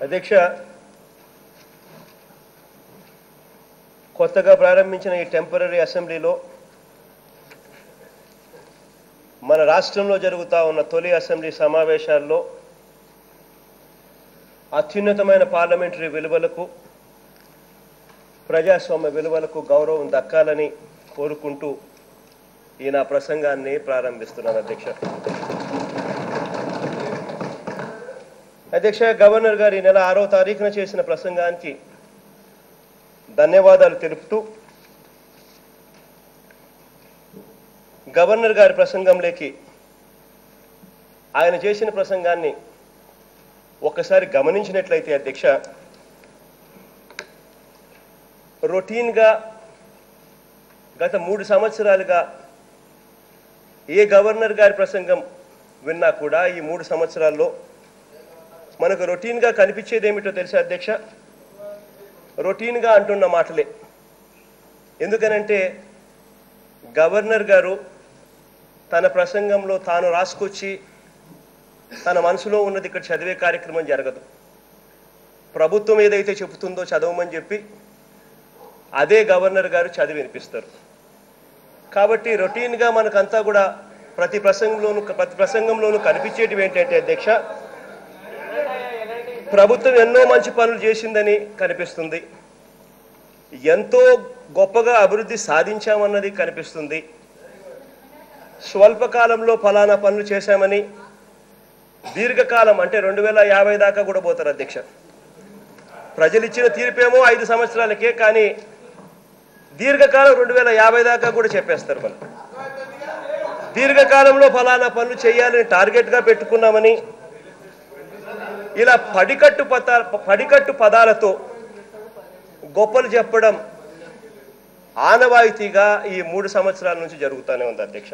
అధ్యక్ష కొత్తగా ప్రారంభించిన ఈ టెంపరీ అసెంబ్లీలో మన రాష్ట్రంలో జరుగుతా ఉన్న తొలి అసెంబ్లీ సమావేశాల్లో అత్యున్నతమైన పార్లమెంటరీ విలువలకు ప్రజాస్వామ్య విలువలకు గౌరవం దక్కాలని కోరుకుంటూ ఈ నా ప్రసంగాన్ని ప్రారంభిస్తున్నాను అధ్యక్ష అధ్యక్ష గవర్నర్ గారు ఈ నెల ఆరో తారీఖున చేసిన ప్రసంగానికి ధన్యవాదాలు తెలుపుతూ గవర్నర్ గారి ప్రసంగంలోకి ఆయన చేసిన ప్రసంగాన్ని ఒక్కసారి గమనించినట్లయితే అధ్యక్ష రొటీన్గా గత మూడు సంవత్సరాలుగా ఏ గవర్నర్ గారి ప్రసంగం విన్నా కూడా ఈ మూడు సంవత్సరాల్లో మనకు రొటీన్గా కనిపించేది ఏమిటో తెలుసా అధ్యక్ష రొటీన్గా అంటున్న మాటలే ఎందుకనంటే గవర్నర్ గారు తన ప్రసంగంలో తాను రాసుకొచ్చి తన మనసులో ఉన్నది ఇక్కడ చదివే కార్యక్రమం జరగదు ప్రభుత్వం ఏదైతే చెబుతుందో చదవమని చెప్పి అదే గవర్నర్ గారు చదివి వినిపిస్తారు కాబట్టి రొటీన్గా మనకంతా కూడా ప్రతి ప్రసంగంలోనూ ప్రతి ప్రసంగంలోనూ కనిపించేటివి ఏంటంటే అధ్యక్ష ప్రభుత్వం ఎన్నో మంచి పనులు చేసిందని కనిపిస్తుంది ఎంతో గొప్పగా అభివృద్ధి సాధించామన్నది కనిపిస్తుంది స్వల్పకాలంలో ఫలానా పనులు చేశామని దీర్ఘకాలం అంటే రెండు వేల యాభై దాకా కూడా పోతారు అధ్యక్ష ప్రజలు ఇచ్చిన తీర్పేమో ఐదు సంవత్సరాలకే కానీ దీర్ఘకాలం రెండు వేల యాభై దాకా కూడా చెప్పేస్తారు వాళ్ళు దీర్ఘకాలంలో ఫలానా పనులు చేయాలని టార్గెట్గా పెట్టుకున్నామని ఇలా పడికట్టు పద పడికట్టు పదాలతో గొప్పలు చెప్పడం ఆనవాయితీగా ఈ మూడు సంవత్సరాల నుంచి జరుగుతూనే ఉంది అధ్యక్ష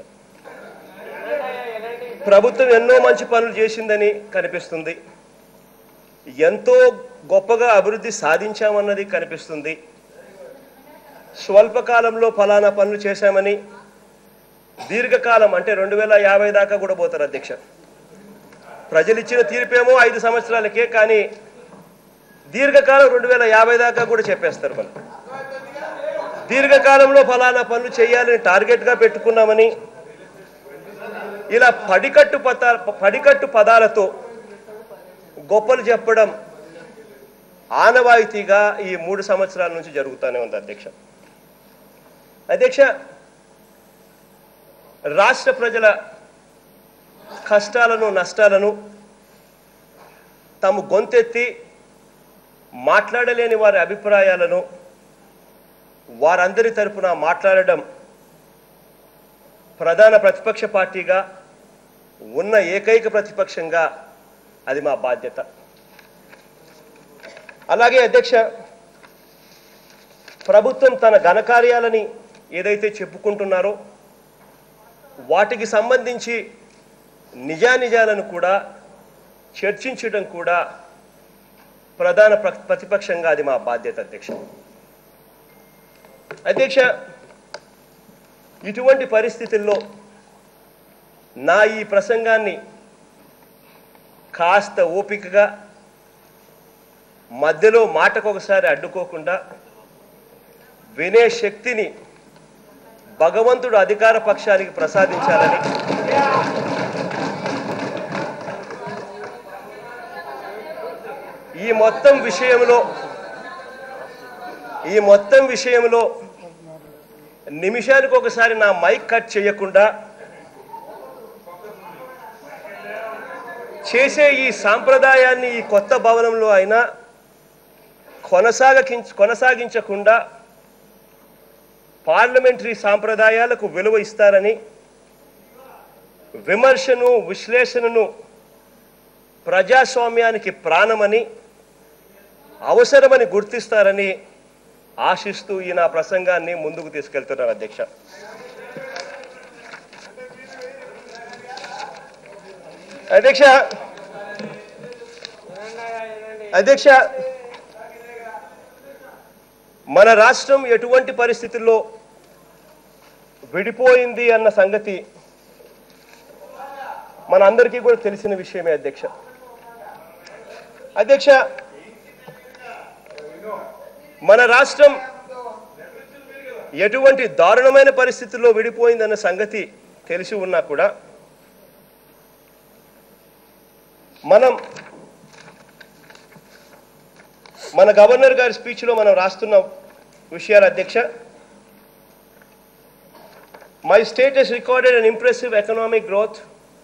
ప్రభుత్వం ఎన్నో మంచి పనులు చేసిందని కనిపిస్తుంది ఎంతో గొప్పగా అభివృద్ధి సాధించామన్నది కనిపిస్తుంది స్వల్పకాలంలో ఫలానా పనులు చేశామని దీర్ఘకాలం అంటే రెండు వేల యాభై దాకా కూడా పోతారు అధ్యక్ష ప్రజలు ఇచ్చిన తీర్పేమో ఐదు సంవత్సరాలకే కానీ దీర్ఘకాలం రెండు వేల యాభై దాకా కూడా చెప్పేస్తారు వాళ్ళు దీర్ఘకాలంలో ఫలానా పనులు చేయాలని టార్గెట్గా పెట్టుకున్నామని ఇలా పడికట్టు పద పడికట్టు పదాలతో గొప్పలు చెప్పడం ఆనవాయితీగా ఈ మూడు సంవత్సరాల నుంచి జరుగుతూనే ఉంది అధ్యక్ష అధ్యక్ష రాష్ట్ర ప్రజల కష్టాలను నష్టాలను తాము గొంతెత్తి మాట్లాడలేని వారి అభిప్రాయాలను వారందరి తరపున మాట్లాడడం ప్రధాన ప్రతిపక్ష పార్టీగా ఉన్న ఏకైక ప్రతిపక్షంగా అది మా బాధ్యత అలాగే అధ్యక్ష ప్రభుత్వం తన ఘనకార్యాలని ఏదైతే చెప్పుకుంటున్నారో వాటికి సంబంధించి నిజానిజాలను కూడా చర్చించడం కూడా ప్రధాన ప్ర- ప్రతిపక్షంగా అది మా బాధ్యత అధ్యక్ష అధ్యక్ష ఇటువంటి పరిస్థితుల్లో నా ఈ ప్రసంగాన్ని కాస్త ఓపికగా మధ్యలో మాటకు ఒకసారి అడ్డుకోకుండా వినే శక్తిని భగవంతుడు అధికార పక్షానికి ప్రసాదించాలని ఈ మొత్తం విషయంలో ఈ మొత్తం విషయంలో నిమిషానికి ఒకసారి నా మైక్ కట్ చేయకుండా చేసే ఈ సాంప్రదాయాన్ని ఈ కొత్త భవనంలో అయినా కొనసాగించ కొనసాగించకుండా పార్లమెంటరీ సాంప్రదాయాలకు విలువ ఇస్తారని విమర్శను విశ్లేషణను ప్రజాస్వామ్యానికి ప్రాణమని అవసరమని గుర్తిస్తారని ఆశిస్తూ ఈ నా ప్రసంగాన్ని ముందుకు తీసుకెళ్తున్నాను అధ్యక్ష అధ్యక్ష అధ్యక్ష మన రాష్ట్రం ఎటువంటి పరిస్థితుల్లో విడిపోయింది అన్న సంగతి మన అందరికీ కూడా తెలిసిన విషయమే అధ్యక్ష అధ్యక్ష మన రాష్ట్రం ఎటువంటి దారుణమైన పరిస్థితుల్లో విడిపోయిందన్న సంగతి తెలిసి ఉన్నా కూడా మనం మన గవర్నర్ గారి స్పీచ్లో మనం రాస్తున్న విషయాల అధ్యక్ష my state has recorded an impressive economic growth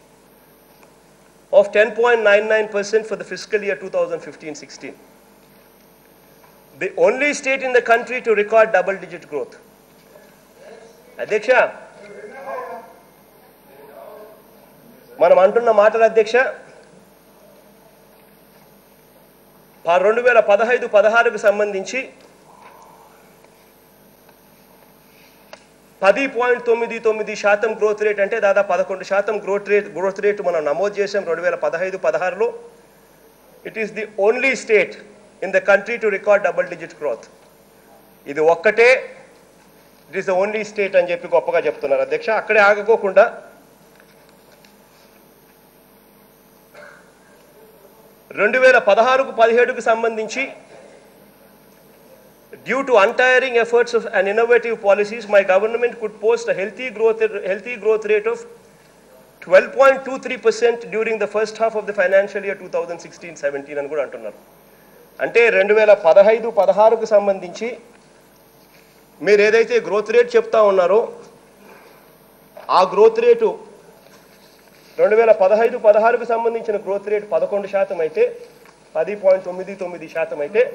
of 10.99% for the fiscal year 2015-16. The only state in the country to record double-digit growth. అధ్యక్ష మనం అంటున్న మాటల అధ్యక్ష రెండు వేల పదహైదు పదహారుకు సంబంధించి పది పాయింట్ తొమ్మిది తొమ్మిది శాతం గ్రోత్ రేట్ అంటే దాదాపు పదకొండు శాతం గ్రోత్ రేట్ గ్రోత్ రేట్ మనం నమోదు చేసాం రెండు వేల పదహైదు పదహారులో it is the only state in the country to record double digit growth ఇది ఒక్కటే it is the only state అని చెప్పి గొప్పగా చెప్తున్నారు అధ్యక్ష అక్కడే ఆగకోకుండా రెండు వేల పదహారుకు పదిహేడుకు సంబంధించి due to untiring efforts of and innovative policies, my government could post a healthy growth, healthy growth rate of 12.23% during the first half of the financial year 2016-17 అని కూడా అంటున్నారు అంటే రెండు వేల పదహైదు పదహారుకు సంబంధించి మీరు ఏదైతే గ్రోత్ రేట్ చెప్తా ఉన్నారో ఆ గ్రోత్ రేటు రెండు వేల పదహైదు పదహారుకు సంబంధించిన గ్రోత్ రేట్ పదకొండు శాతం అయితే పది పాయింట్ తొమ్మిది తొమ్మిది శాతం అయితే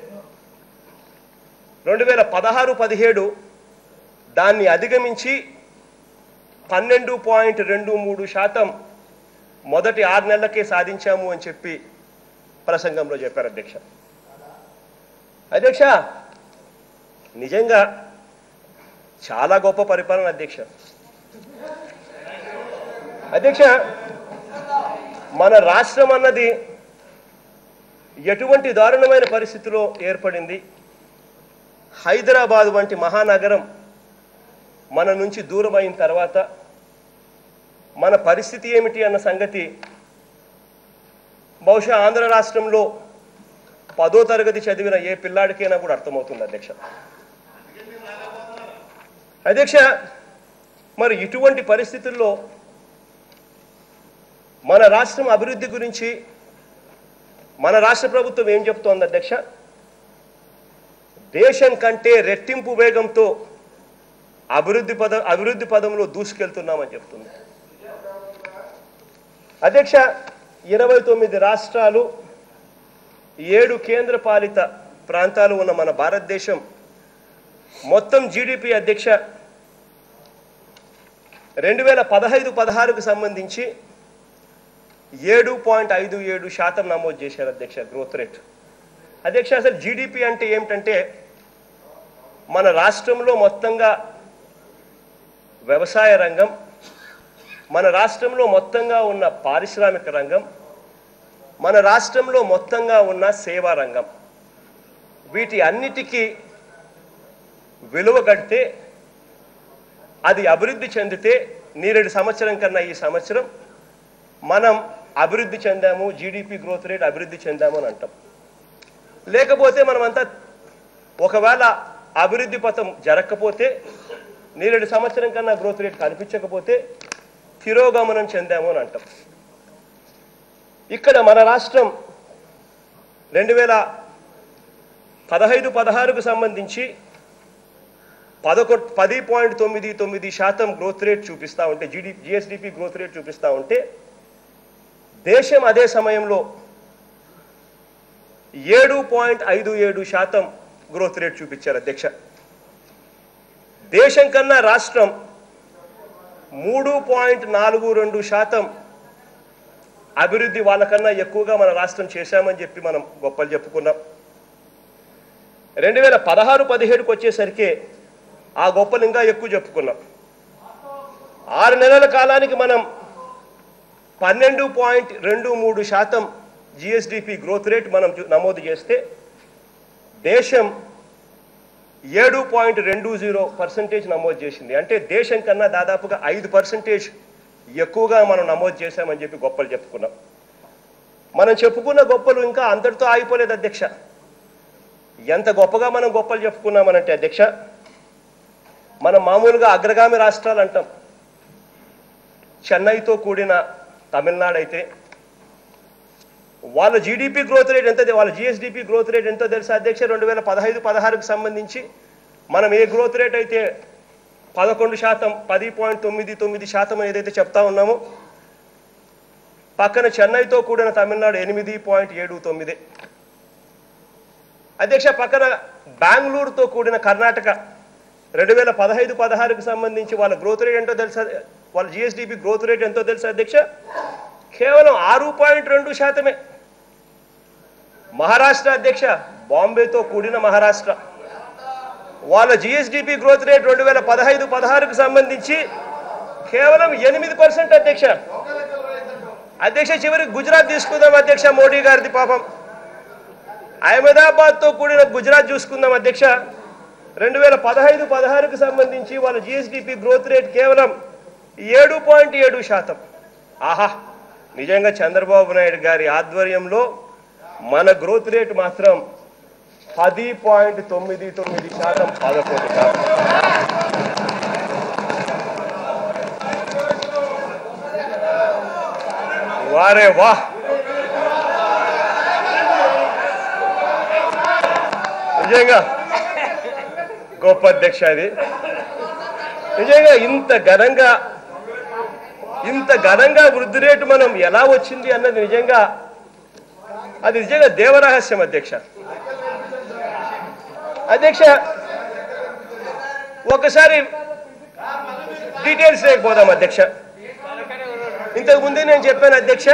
రెండు వేల పదహారు పదిహేడు దాన్ని అధిగమించి పన్నెండు పాయింట్ రెండు మూడు శాతం మొదటి ఆరు నెలలకే సాధించాము అని చెప్పి ప్రసంగంలో చెప్పారు అధ్యక్ష అధ్యక్ష నిజంగా చాలా గొప్ప పరిపాలన అధ్యక్ష అధ్యక్ష మన రాష్ట్రం అన్నది ఎటువంటి దారుణమైన పరిస్థితిలో ఏర్పడింది హైదరాబాద్ వంటి మహానగరం మన నుంచి దూరం అయిన తర్వాత మన పరిస్థితి ఏమిటి అన్న సంగతి బహుశా ఆంధ్ర రాష్ట్రంలో పదో తరగతి చదివిన ఏ పిల్లాడికైనా కూడా అర్థమవుతుంది అధ్యక్ష అధ్యక్ష మరి ఇటువంటి పరిస్థితుల్లో మన రాష్ట్రం అభివృద్ధి గురించి మన రాష్ట్ర ప్రభుత్వం ఏం చెప్తోంది అధ్యక్ష దేశం కంటే రెట్టింపు వేగంతో అభివృద్ధి పద అభివృద్ధి పదంలో దూసుకెళ్తున్నామని చెప్తుంది అధ్యక్ష ఇరవై తొమ్మిది రాష్ట్రాలు ఏడు కేంద్ర పాలిత ప్రాంతాలు ఉన్న మన భారతదేశం మొత్తం జీడిపి అధ్యక్ష రెండు వేల పదహైదు పదహారుకు సంబంధించి ఏడు పాయింట్ ఐదు ఏడు శాతం నమోదు చేశారు అధ్యక్ష గ్రోత్ రేట్ అధ్యక్ష అసలు జీడిపి అంటే ఏమిటంటే మన రాష్ట్రంలో మొత్తంగా వ్యవసాయ రంగం మన రాష్ట్రంలో మొత్తంగా ఉన్న పారిశ్రామిక రంగం మన రాష్ట్రంలో మొత్తంగా ఉన్న సేవా రంగం వీటి అన్నిటికీ విలువ కడితే అది అభివృద్ధి చెందితే నీరెడు సంవత్సరం కన్నా ఈ సంవత్సరం మనం అభివృద్ధి చెందాము జీడిపి గ్రోత్ రేట్ అభివృద్ధి చెందాము అని అంటాం లేకపోతే మనమంతా ఒకవేళ అభివృద్ధి పథం జరగకపోతే నేరేడు సంవత్సరం కన్నా గ్రోత్ రేట్ కనిపించకపోతే తిరోగమనం చెందాము అని అంటాం ఇక్కడ మన రాష్ట్రం రెండు వేల పదహైదు పదహారుకు సంబంధించి పదకొ పది పాయింట్ తొమ్మిది తొమ్మిది శాతం గ్రోత్ రేట్ చూపిస్తూ ఉంటే జీడి జిఎస్డిపి గ్రోత్ రేట్ చూపిస్తూ ఉంటే దేశం అదే సమయంలో ఏడు పాయింట్ ఐదు ఏడు శాతం గ్రోత్ రేట్ చూపించారు అధ్యక్ష దేశం కన్నా రాష్ట్రం మూడు పాయింట్ నాలుగు రెండు శాతం అభివృద్ధి వాళ్ళకన్నా ఎక్కువగా మన రాష్ట్రం చేశామని చెప్పి మనం గొప్పలు చెప్పుకున్నాం రెండు వేల పదహారు పదిహేడుకి వచ్చేసరికి ఆ గొప్పలు ఇంకా ఎక్కువ చెప్పుకున్నాం ఆరు నెలల కాలానికి మనం పన్నెండు పాయింట్ రెండు మూడు శాతం జిఎస్డిపి గ్రోత్ రేట్ మనం చూ- నమోదు చేస్తే దేశం ఏడు పాయింట్ రెండు జీరో పర్సెంటేజ్ నమోదు చేసింది అంటే దేశం కన్నా దాదాపుగా ఐదు పర్సెంటేజ్ ఎక్కువగా మనం నమోదు చేశామని చెప్పి గొప్పలు చెప్పుకున్నాం మనం చెప్పుకున్న గొప్పలు ఇంకా అంతటితో ఆగిపోలేదు అధ్యక్ష ఎంత గొప్పగా మనం గొప్పలు చెప్పుకున్నామనంటే అధ్యక్ష మనం మామూలుగా అగ్రగామి రాష్ట్రాలు అంటాం చెన్నైతో కూడిన తమిళనాడు అయితే వాళ్ళ జీడిపి గ్రోత్ రేట్ ఎంత వాళ్ళ జిఎస్డిపి గ్రోత్ రేట్ ఎంతో తెలుసా అధ్యక్ష రెండు వేల పదహైదు పదహారుకు సంబంధించి మనం ఏ గ్రోత్ రేట్ అయితే పదకొండు శాతం పది పాయింట్ తొమ్మిది తొమ్మిది శాతం ఏదైతే చెప్తా ఉన్నామో పక్కన చెన్నైతో కూడిన తమిళనాడు ఎనిమిది పాయింట్ ఏడు తొమ్మిది అధ్యక్ష పక్కన బెంగళూరుతో కూడిన కర్ణాటక రెండు వేల పదహైదు పదహారుకు సంబంధించి వాళ్ళ గ్రోత్ రేట్ ఎంతో తెలుసా వాళ్ళ జిఎస్డిపి గ్రోత్ రేట్ ఎంతో తెలుసా అధ్యక్ష కేవలం ఆరు పాయింట్ రెండు శాతమే మహారాష్ట్ర అధ్యక్ష బాంబేతో కూడిన మహారాష్ట్ర వాళ్ళ జిఎస్డిపి గ్రోత్ రేట్ రెండు వేల పదహైదు పదహారుకు సంబంధించి కేవలం ఎనిమిది పర్సెంట్ అధ్యక్ష అధ్యక్ష చివరికి గుజరాత్ తీసుకుందాం అధ్యక్ష మోడీ గారిది పాపం అహ్మదాబాద్తో కూడిన గుజరాత్ చూసుకుందాం అధ్యక్ష రెండు వేల పదహైదు పదహారుకు సంబంధించి వాళ్ళ జిఎస్డిపి గ్రోత్ రేట్ కేవలం ఏడు పాయింట్ ఏడు శాతం ఆహా నిజంగా చంద్రబాబు నాయుడు గారి ఆధ్వర్యంలో మన గ్రోత్ రేట్ మాత్రం పది పాయింట్ తొమ్మిది తొమ్మిది శాతం పదకొండు శాతం వారే వా నిజంగా గొప్ప అధ్యక్ష అది నిజంగా ఇంత ఘనంగా ఇంత ఘనంగా వృద్ధి రేటు మనం ఎలా వచ్చింది అన్నది నిజంగా అది నిజంగా దేవరహస్యం అధ్యక్ష అధ్యక్ష ఒకసారి డీటెయిల్స్ లేకపోదాం అధ్యక్ష ఇంతకు ముందే నేను చెప్పాను అధ్యక్ష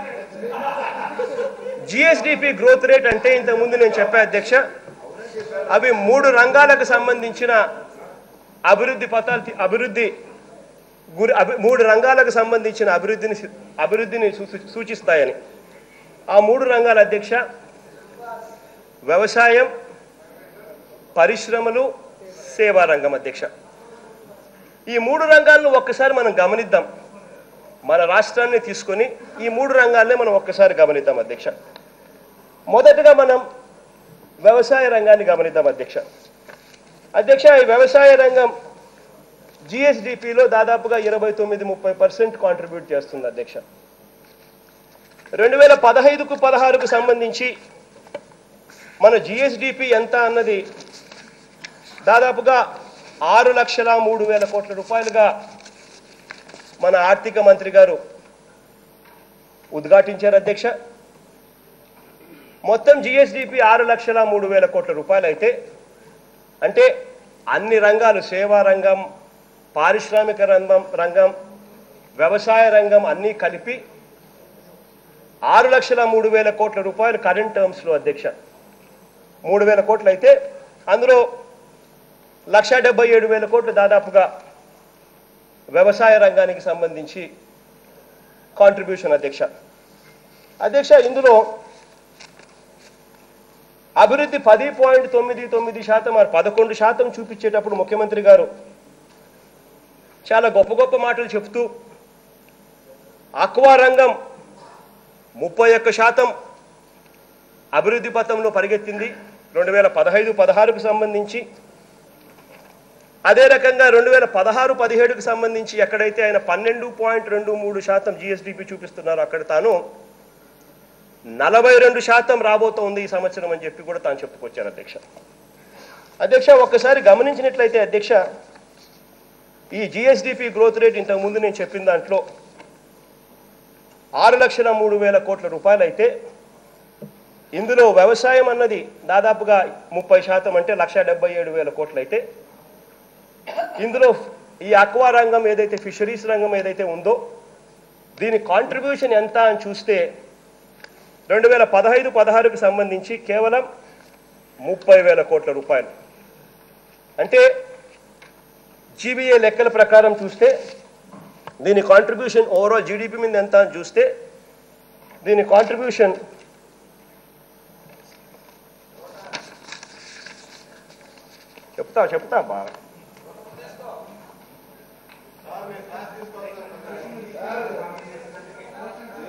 జిఎస్డిపి గ్రోత్ రేట్ అంటే ఇంతకు ముందు నేను చెప్పాను అధ్యక్ష అవి మూడు రంగాలకు సంబంధించిన అభివృద్ధి పథాలు తీ- అభివృద్ధి గురి అభి- మూడు రంగాలకు సంబంధించిన అభివృద్ధిని సి- అభివృద్ధిని సూచి- సూచిస్తాయని ఆ మూడు రంగాల అధ్యక్ష వ్యవసాయం పరిశ్రమలు సేవా రంగం అధ్యక్ష ఈ మూడు రంగాలను ఒక్కసారి మనం గమనిద్దాం మన రాష్ట్రాన్ని తీసుకొని ఈ మూడు రంగాల్ని మనం ఒక్కసారి గమనిద్దాం అధ్యక్ష మొదటగా మనం వ్యవసాయ రంగాన్ని గమనిద్దాం అధ్యక్ష అధ్యక్ష ఈ వ్యవసాయ రంగం జిఎస్డిపిలో దాదాపుగా ఇరవై తొమ్మిది ముప్పై పర్సెంట్ కాంట్రిబ్యూట్ చేస్తుంది అధ్యక్ష రెండు వేల పదహైదుకు పదహారుకు సంబంధించి మన జిఎస్డిపి ఎంత అన్నది దాదాపుగా ఆరు లక్షల మూడు వేల కోట్ల రూపాయలుగా మన ఆర్థిక మంత్రి గారు ఉద్ఘాటించారు అధ్యక్ష మొత్తం జిఎస్డిపి ఆరు లక్షల మూడు వేల కోట్ల రూపాయలు అయితే అంటే అన్ని రంగాలు సేవా రంగం పారిశ్రామిక రంగం రంగం వ్యవసాయ రంగం అన్నీ కలిపి ఆరు లక్షల మూడు వేల కోట్ల రూపాయలు కరెంట్ టర్మ్స్లో అధ్యక్ష మూడు వేల కోట్లు అయితే అందులో లక్ష డెబ్బై ఏడు వేల కోట్లు దాదాపుగా వ్యవసాయ రంగానికి సంబంధించి కాంట్రిబ్యూషన్ అధ్యక్ష అధ్యక్ష ఇందులో అభివృద్ధి పది పాయింట్ తొమ్మిది తొమ్మిది శాతం మరి పదకొండు శాతం చూపించేటప్పుడు ముఖ్యమంత్రి గారు చాలా గొప్ప గొప్ప మాటలు చెప్తూ అక్వా రంగం ముప్పై ఒక్క శాతం అభివృద్ధి పథంలో పరిగెత్తింది రెండు వేల పదహైదు పదహారుకు సంబంధించి అదే రకంగా రెండు వేల పదహారు పదిహేడుకు సంబంధించి ఎక్కడైతే ఆయన పన్నెండు పాయింట్ రెండు మూడు శాతం జిఎస్డిపి చూపిస్తున్నారో అక్కడ తాను నలభై రెండు శాతం రాబోతోంది ఈ సంవత్సరం అని చెప్పి కూడా తాను చెప్పుకొచ్చారు అధ్యక్ష అధ్యక్ష ఒక్కసారి గమనించినట్లయితే అధ్యక్ష ఈ జిఎస్డిపి గ్రోత్ రేట్ ఇంతకు ముందు నేను చెప్పిన దాంట్లో ఆరు లక్షల మూడు వేల కోట్ల రూపాయలు అయితే ఇందులో వ్యవసాయం అన్నది దాదాపుగా ముప్పై శాతం అంటే లక్ష డెబ్బై ఏడు వేల కోట్లు అయితే ఇందులో ఈ అక్వా రంగం ఏదైతే ఫిషరీస్ రంగం ఏదైతే ఉందో దీని కాంట్రిబ్యూషన్ ఎంత అని చూస్తే రెండు వేల పదహైదు పదహారుకు సంబంధించి కేవలం ముప్పై వేల కోట్ల రూపాయలు అంటే జీబీఏ లెక్కల ప్రకారం చూస్తే దీని కాంట్రిబ్యూషన్ ఓవరాల్ జీడిపి మీద ఎంత అని చూస్తే దీని కాంట్రిబ్యూషన్ చెప్తా చెప్తా బాగా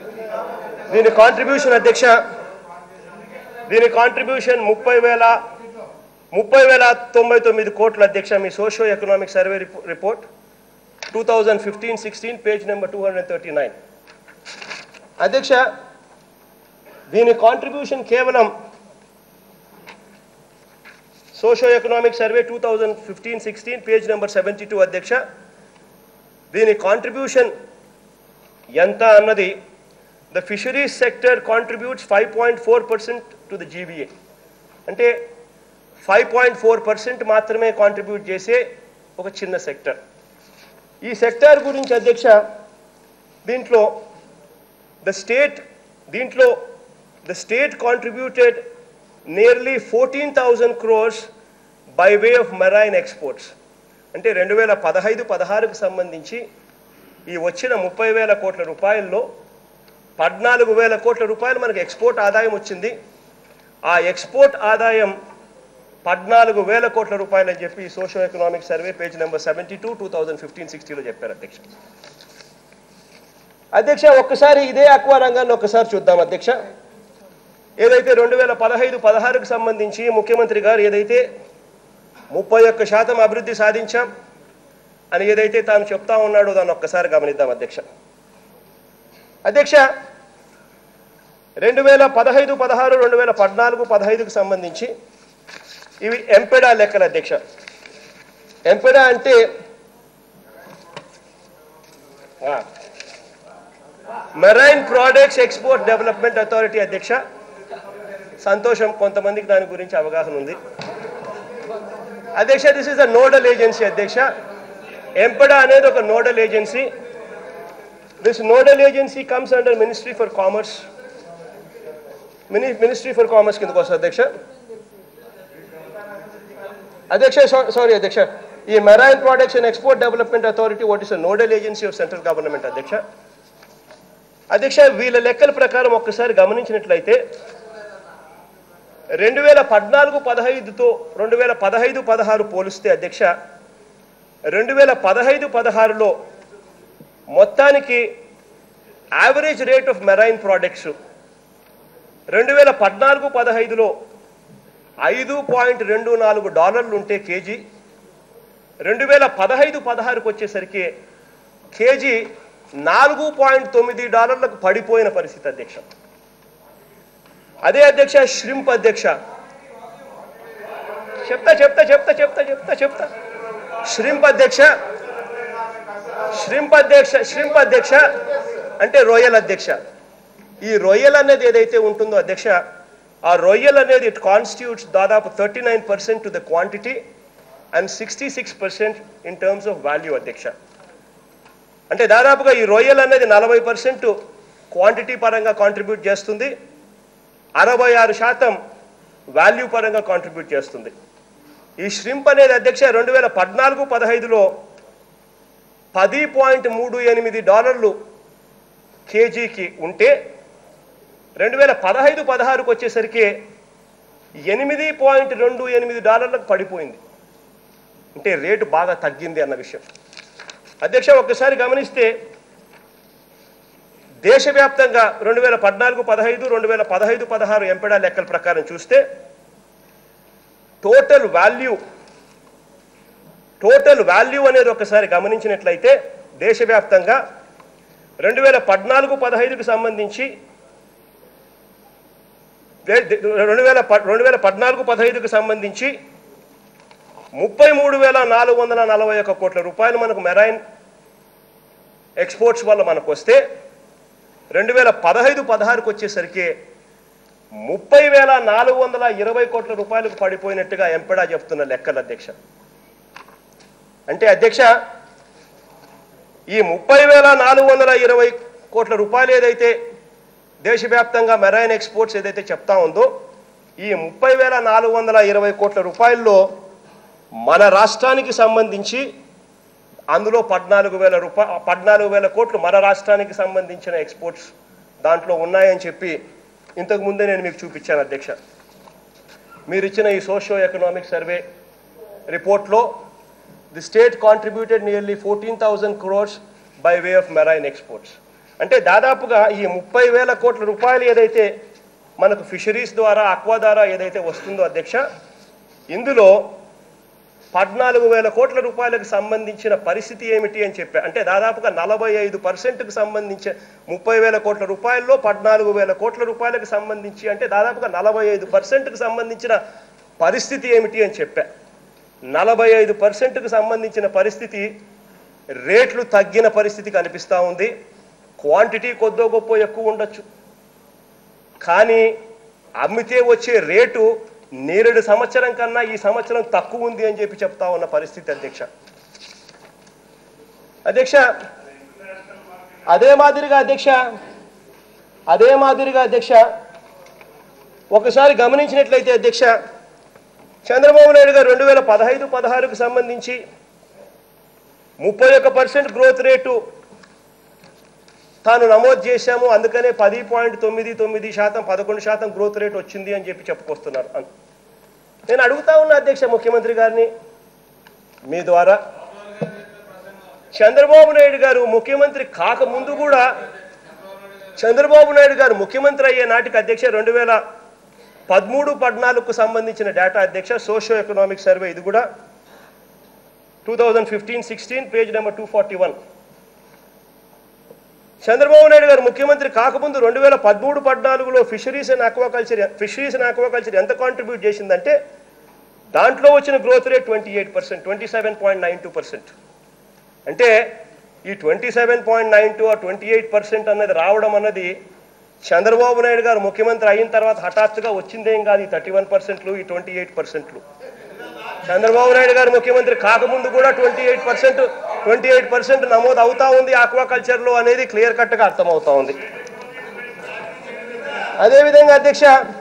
దీని కాంట్రిబ్యూషన్ అధ్యక్ష దీని కాంట్రిబ్యూషన్ ముప్పై వేల ముప్పై వేల తొంభై తొమ్మిది కోట్ల అధ్యక్ష మీ socio economic survey report two thousand fifteen sixteen page number two hundred thirty nine అధ్యక్ష దీని కాంట్రిబ్యూషన్ కేవలం socio economic survey two thousand fifteen sixteen page number seventy two అధ్యక్ష దీని కాంట్రిబ్యూషన్ ఎంత అన్నది the fisheries sector contributes five point four percent to the GVA అంటే five point four percent మాత్రమే contribute చేసే ఒక చిన్న సెక్టర్ ఈ సెక్టార్ గురించి అధ్యక్ష దీంట్లో ద స్టేట్ దీంట్లో the state contributed nearly fourteen thousand crores by way of marine exports అంటే రెండు వేల పదహైదు పదహారుకు సంబంధించి ఈ వచ్చిన ముప్పై వేల కోట్ల రూపాయల్లో పద్నాలుగు వేల కోట్ల రూపాయలు మనకి ఎక్స్పోర్ట్ ఆదాయం వచ్చింది ఆ ఎక్స్పోర్ట్ ఆదాయం పద్నాలుగు వేల కోట్ల రూపాయలు అని చెప్పి socio economic survey page number seventy two two thousand fifteen సిక్స్టీలో చెప్పారు అధ్యక్ష అధ్యక్ష ఒక్కసారి ఇదే అక్వా రంగాన్ని ఒక్కసారి చూద్దాం అధ్యక్ష ఏదైతే రెండు వేల పదహైదు పదహారుకు సంబంధించి ముఖ్యమంత్రి గారు ఏదైతే ముప్పై ఒక్క శాతం అభివృద్ధి సాధించాం అని ఏదైతే తాను చెప్తా ఉన్నాడో దాన్ని ఒక్కసారి గమనిద్దాం అధ్యక్ష అధ్యక్ష రెండు వేల పదహైదు పదహారు రెండు వేల పద్నాలుగు పదహైదుకు సంబంధించి ఇవి ఎంపెడా లెక్కల అధ్యక్ష ఎంపెడా అంటే marine products export development authority అధ్యక్ష సంతోషం కొంతమందికి దాని గురించి అవగాహన ఉంది అధ్యక్ష this is a nodal agency అధ్యక్ష ఎంపెడా అనేది ఒక nodal agency this nodal agency comes under ministry for commerce mini ministry for commerce కిందకు వస్తుంది అధ్యక్ష అధ్యక్ష సారీ అధ్యక్ష ఈ marine products and export development authority what is nodal agency of central government అధ్యక్ష అధ్యక్ష వీళ్ళ లెక్కల ప్రకారం ఒక్కసారి గమనించినట్లయితే రెండు వేల పద్నాలుగు పదహైదుతో రెండు వేల పదహైదు పదహారు పోలిస్తే అధ్యక్ష రెండు వేల పదహైదు పదహారులో మొత్తానికి average rate of marine products రెండు వేల పద్నాలుగు పదహైదులో ఐదు పాయింట్ రెండు నాలుగు డాలర్లు ఉంటే కేజీ రెండు వేల పదహైదు పదహారుకు వచ్చేసరికి కేజీ నాలుగు పాయింట్ తొమ్మిది డాలర్లకు పడిపోయిన పరిస్థితి అధ్యక్ష అదే అధ్యక్ష శ్రింప్ అధ్యక్ష చెప్తా చెప్తా చెప్తా చెప్తా చెప్తా చెప్తా శ్రింప్ అధ్యక్ష శ్రింప్ అధ్యక్ష శ్రింప్ అధ్యక్ష అంటే రొయ్యల అధ్యక్ష ఈ రొయ్యలు అనేది ఏదైతే ఉంటుందో అధ్యక్ష ఆ రొయ్యలు అనేది ఇట్ కాన్స్టిట్యూట్స్ దాదాపు thirty nine percent to the quantity and sixty six percent in terms of value అధ్యక్ష అంటే దాదాపుగా ఈ రొయ్యలు అనేది నలభై పర్సెంట్ క్వాంటిటీ పరంగా కాంట్రిబ్యూట్ చేస్తుంది అరవై ఆరు శాతం వాల్యూ పరంగా కాంట్రిబ్యూట్ చేస్తుంది ఈ ష్రింప్ అనేది అధ్యక్ష రెండు వేల పద్నాలుగు పదహైదులో పది పాయింట్ మూడు ఎనిమిది డాలర్లు కేజీకి ఉంటే రెండు వేల పదహైదు పదహారుకు వచ్చేసరికి ఎనిమిది పాయింట్ రెండు ఎనిమిది డాలర్లకు పడిపోయింది అంటే రేటు బాగా తగ్గింది అన్న విషయం అధ్యక్ష ఒక్కసారి గమనిస్తే దేశవ్యాప్తంగా రెండు వేల పద్నాలుగు పదహైదు రెండు వేల పదహైదు పదహారు ఎంపెడా లెక్కల ప్రకారం చూస్తే టోటల్ వాల్యూ టోటల్ వాల్యూ అనేది ఒకసారి గమనించినట్లయితే దేశవ్యాప్తంగా రెండు వేల పద్నాలుగు పదహైదుకు సంబంధించి దే- దే- రెండు వేల ప- రెండు వేల పద్నాలుగు పదహైదుకు సంబంధించి ముప్పై మూడు వేల నాలుగు వందల నలభై ఒక్క కోట్ల రూపాయలు మనకు మెరైన్ ఎక్స్పోర్ట్స్ వల్ల మనకు వస్తే రెండు వేల పదహైదు పదహారుకు వచ్చేసరికి ముప్పై వేల నాలుగు వందల ఇరవై కోట్ల రూపాయలకు పడిపోయినట్టుగా ఎంపెడా చెప్తున్న లెక్కలు అధ్యక్ష అంటే అధ్యక్ష ఈ ముప్పై వేల నాలుగు వందల ఇరవై కోట్ల రూపాయలు ఏదైతే దేశవ్యాప్తంగా మెరైన్ ఎక్స్పోర్ట్స్ ఏదైతే చెప్తా ఉందో ఈ ముప్పై వేల నాలుగు వందల ఇరవై కోట్ల రూపాయల్లో మన రాష్ట్రానికి సంబంధించి అందులో పద్నాలుగు వేల రూపాయ పద్నాలుగు వేల కోట్లు మన రాష్ట్రానికి సంబంధించిన ఎక్స్పోర్ట్స్ దాంట్లో ఉన్నాయని చెప్పి ఇంతకు ముందే నేను మీకు చూపించాను అధ్యక్ష మీరు ఇచ్చిన ఈ సోషియో ఎకనామిక్ సర్వే రిపోర్ట్లో the state contributed nearly fourteen thousand crores by way of marine exports అంటే దాదాపుగా ఈ ముప్పై వేల కోట్ల రూపాయలు ఏదైతే మనకు ఫిషరీస్ ద్వారా అక్వా ద్వారా ఏదైతే వస్తుందో అధ్యక్ష ఇందులో పద్నాలుగు వేల కోట్ల రూపాయలకు సంబంధించిన పరిస్థితి ఏమిటి అని చెప్పా అంటే దాదాపుగా నలభై ఐదు పర్సెంట్కి సంబంధించిన ముప్పై వేల కోట్ల రూపాయల్లో పద్నాలుగు వేల కోట్ల రూపాయలకు సంబంధించి అంటే దాదాపుగా నలభై ఐదు పర్సెంట్కి సంబంధించిన పరిస్థితి ఏమిటి అని చెప్పా నలభై ఐదు పర్సెంట్కి సంబంధించిన పరిస్థితి రేట్లు తగ్గిన పరిస్థితి కనిపిస్తూ ఉంది క్వాంటిటీ కొద్దో గొప్ప ఎక్కువ ఉండొచ్చు కానీ అమ్మితే వచ్చే రేటు నేరేడు సంవత్సరం కన్నా ఈ సంవత్సరం తక్కువ ఉంది అని చెప్పి చెప్తా ఉన్న పరిస్థితి అధ్యక్ష అధ్యక్ష అదే మాదిరిగా అధ్యక్ష అదే మాదిరిగా అధ్యక్ష ఒకసారి గమనించినట్లయితే అధ్యక్ష చంద్రబాబు నాయుడు గారు రెండు వేల పదహైదు పదహారుకు సంబంధించి ముప్పై ఒక్క పర్సెంట్ గ్రోత్ రేటు తాను నమోదు చేశాము అందుకనే పది పాయింట్ తొమ్మిది తొమ్మిది శాతం పదకొండు శాతం గ్రోత్ రేట్ వచ్చింది అని చెప్పి చెప్పుకొస్తున్నారు అన్- నేను అడుగుతా ఉన్నా అధ్యక్ష ముఖ్యమంత్రి గారిని మీ ద్వారా చంద్రబాబు నాయుడు గారు ముఖ్యమంత్రి కాకముందు కూడా చంద్రబాబు నాయుడు గారు ముఖ్యమంత్రి అయ్యే నాటికి అధ్యక్ష రెండు వేల పదమూడు పద్నాలుగుకు సంబంధించిన డేటా అధ్యక్ష సోషియో ఎకనామిక్ సర్వే ఇది కూడా two thousand fifteen sixteen page number two forty one Chandrababu Naidu గారు ముఖ్యమంత్రి కాకముందు రెండు వేల పదమూడు పద్నాలుగులో fisheries and aquaculture fisheries and aquaculture ఎంత కాంట్రిబ్యూట్ చేసిందంటే దాంట్లో వచ్చిన growth rate twenty eight percent twenty seven point nine two percent అంటే ఈ twenty seven point nine two ఆ ట్వంటీ ఎయిట్ పర్సెంట్ అన్నది రావడం అన్నది చంద్రబాబు నాయుడు గారు ముఖ్యమంత్రి అయిన తర్వాత హఠాత్తుగా వచ్చిందేం కాదు ఈ థర్టీ వన్ పర్సెంట్లు ఈ ట్వంటీ ఎయిట్ పర్సెంట్లు చంద్రబాబు నాయుడు గారు ముఖ్యమంత్రి కాకముందు కూడా twenty eight percent twenty eight percent నమోదు అవుతా ఉంది ఆక్వాకల్చర్లో అనేది క్లియర్ కట్గా అర్థమవుతా ఉంది అదేవిధంగా అధ్యక్ష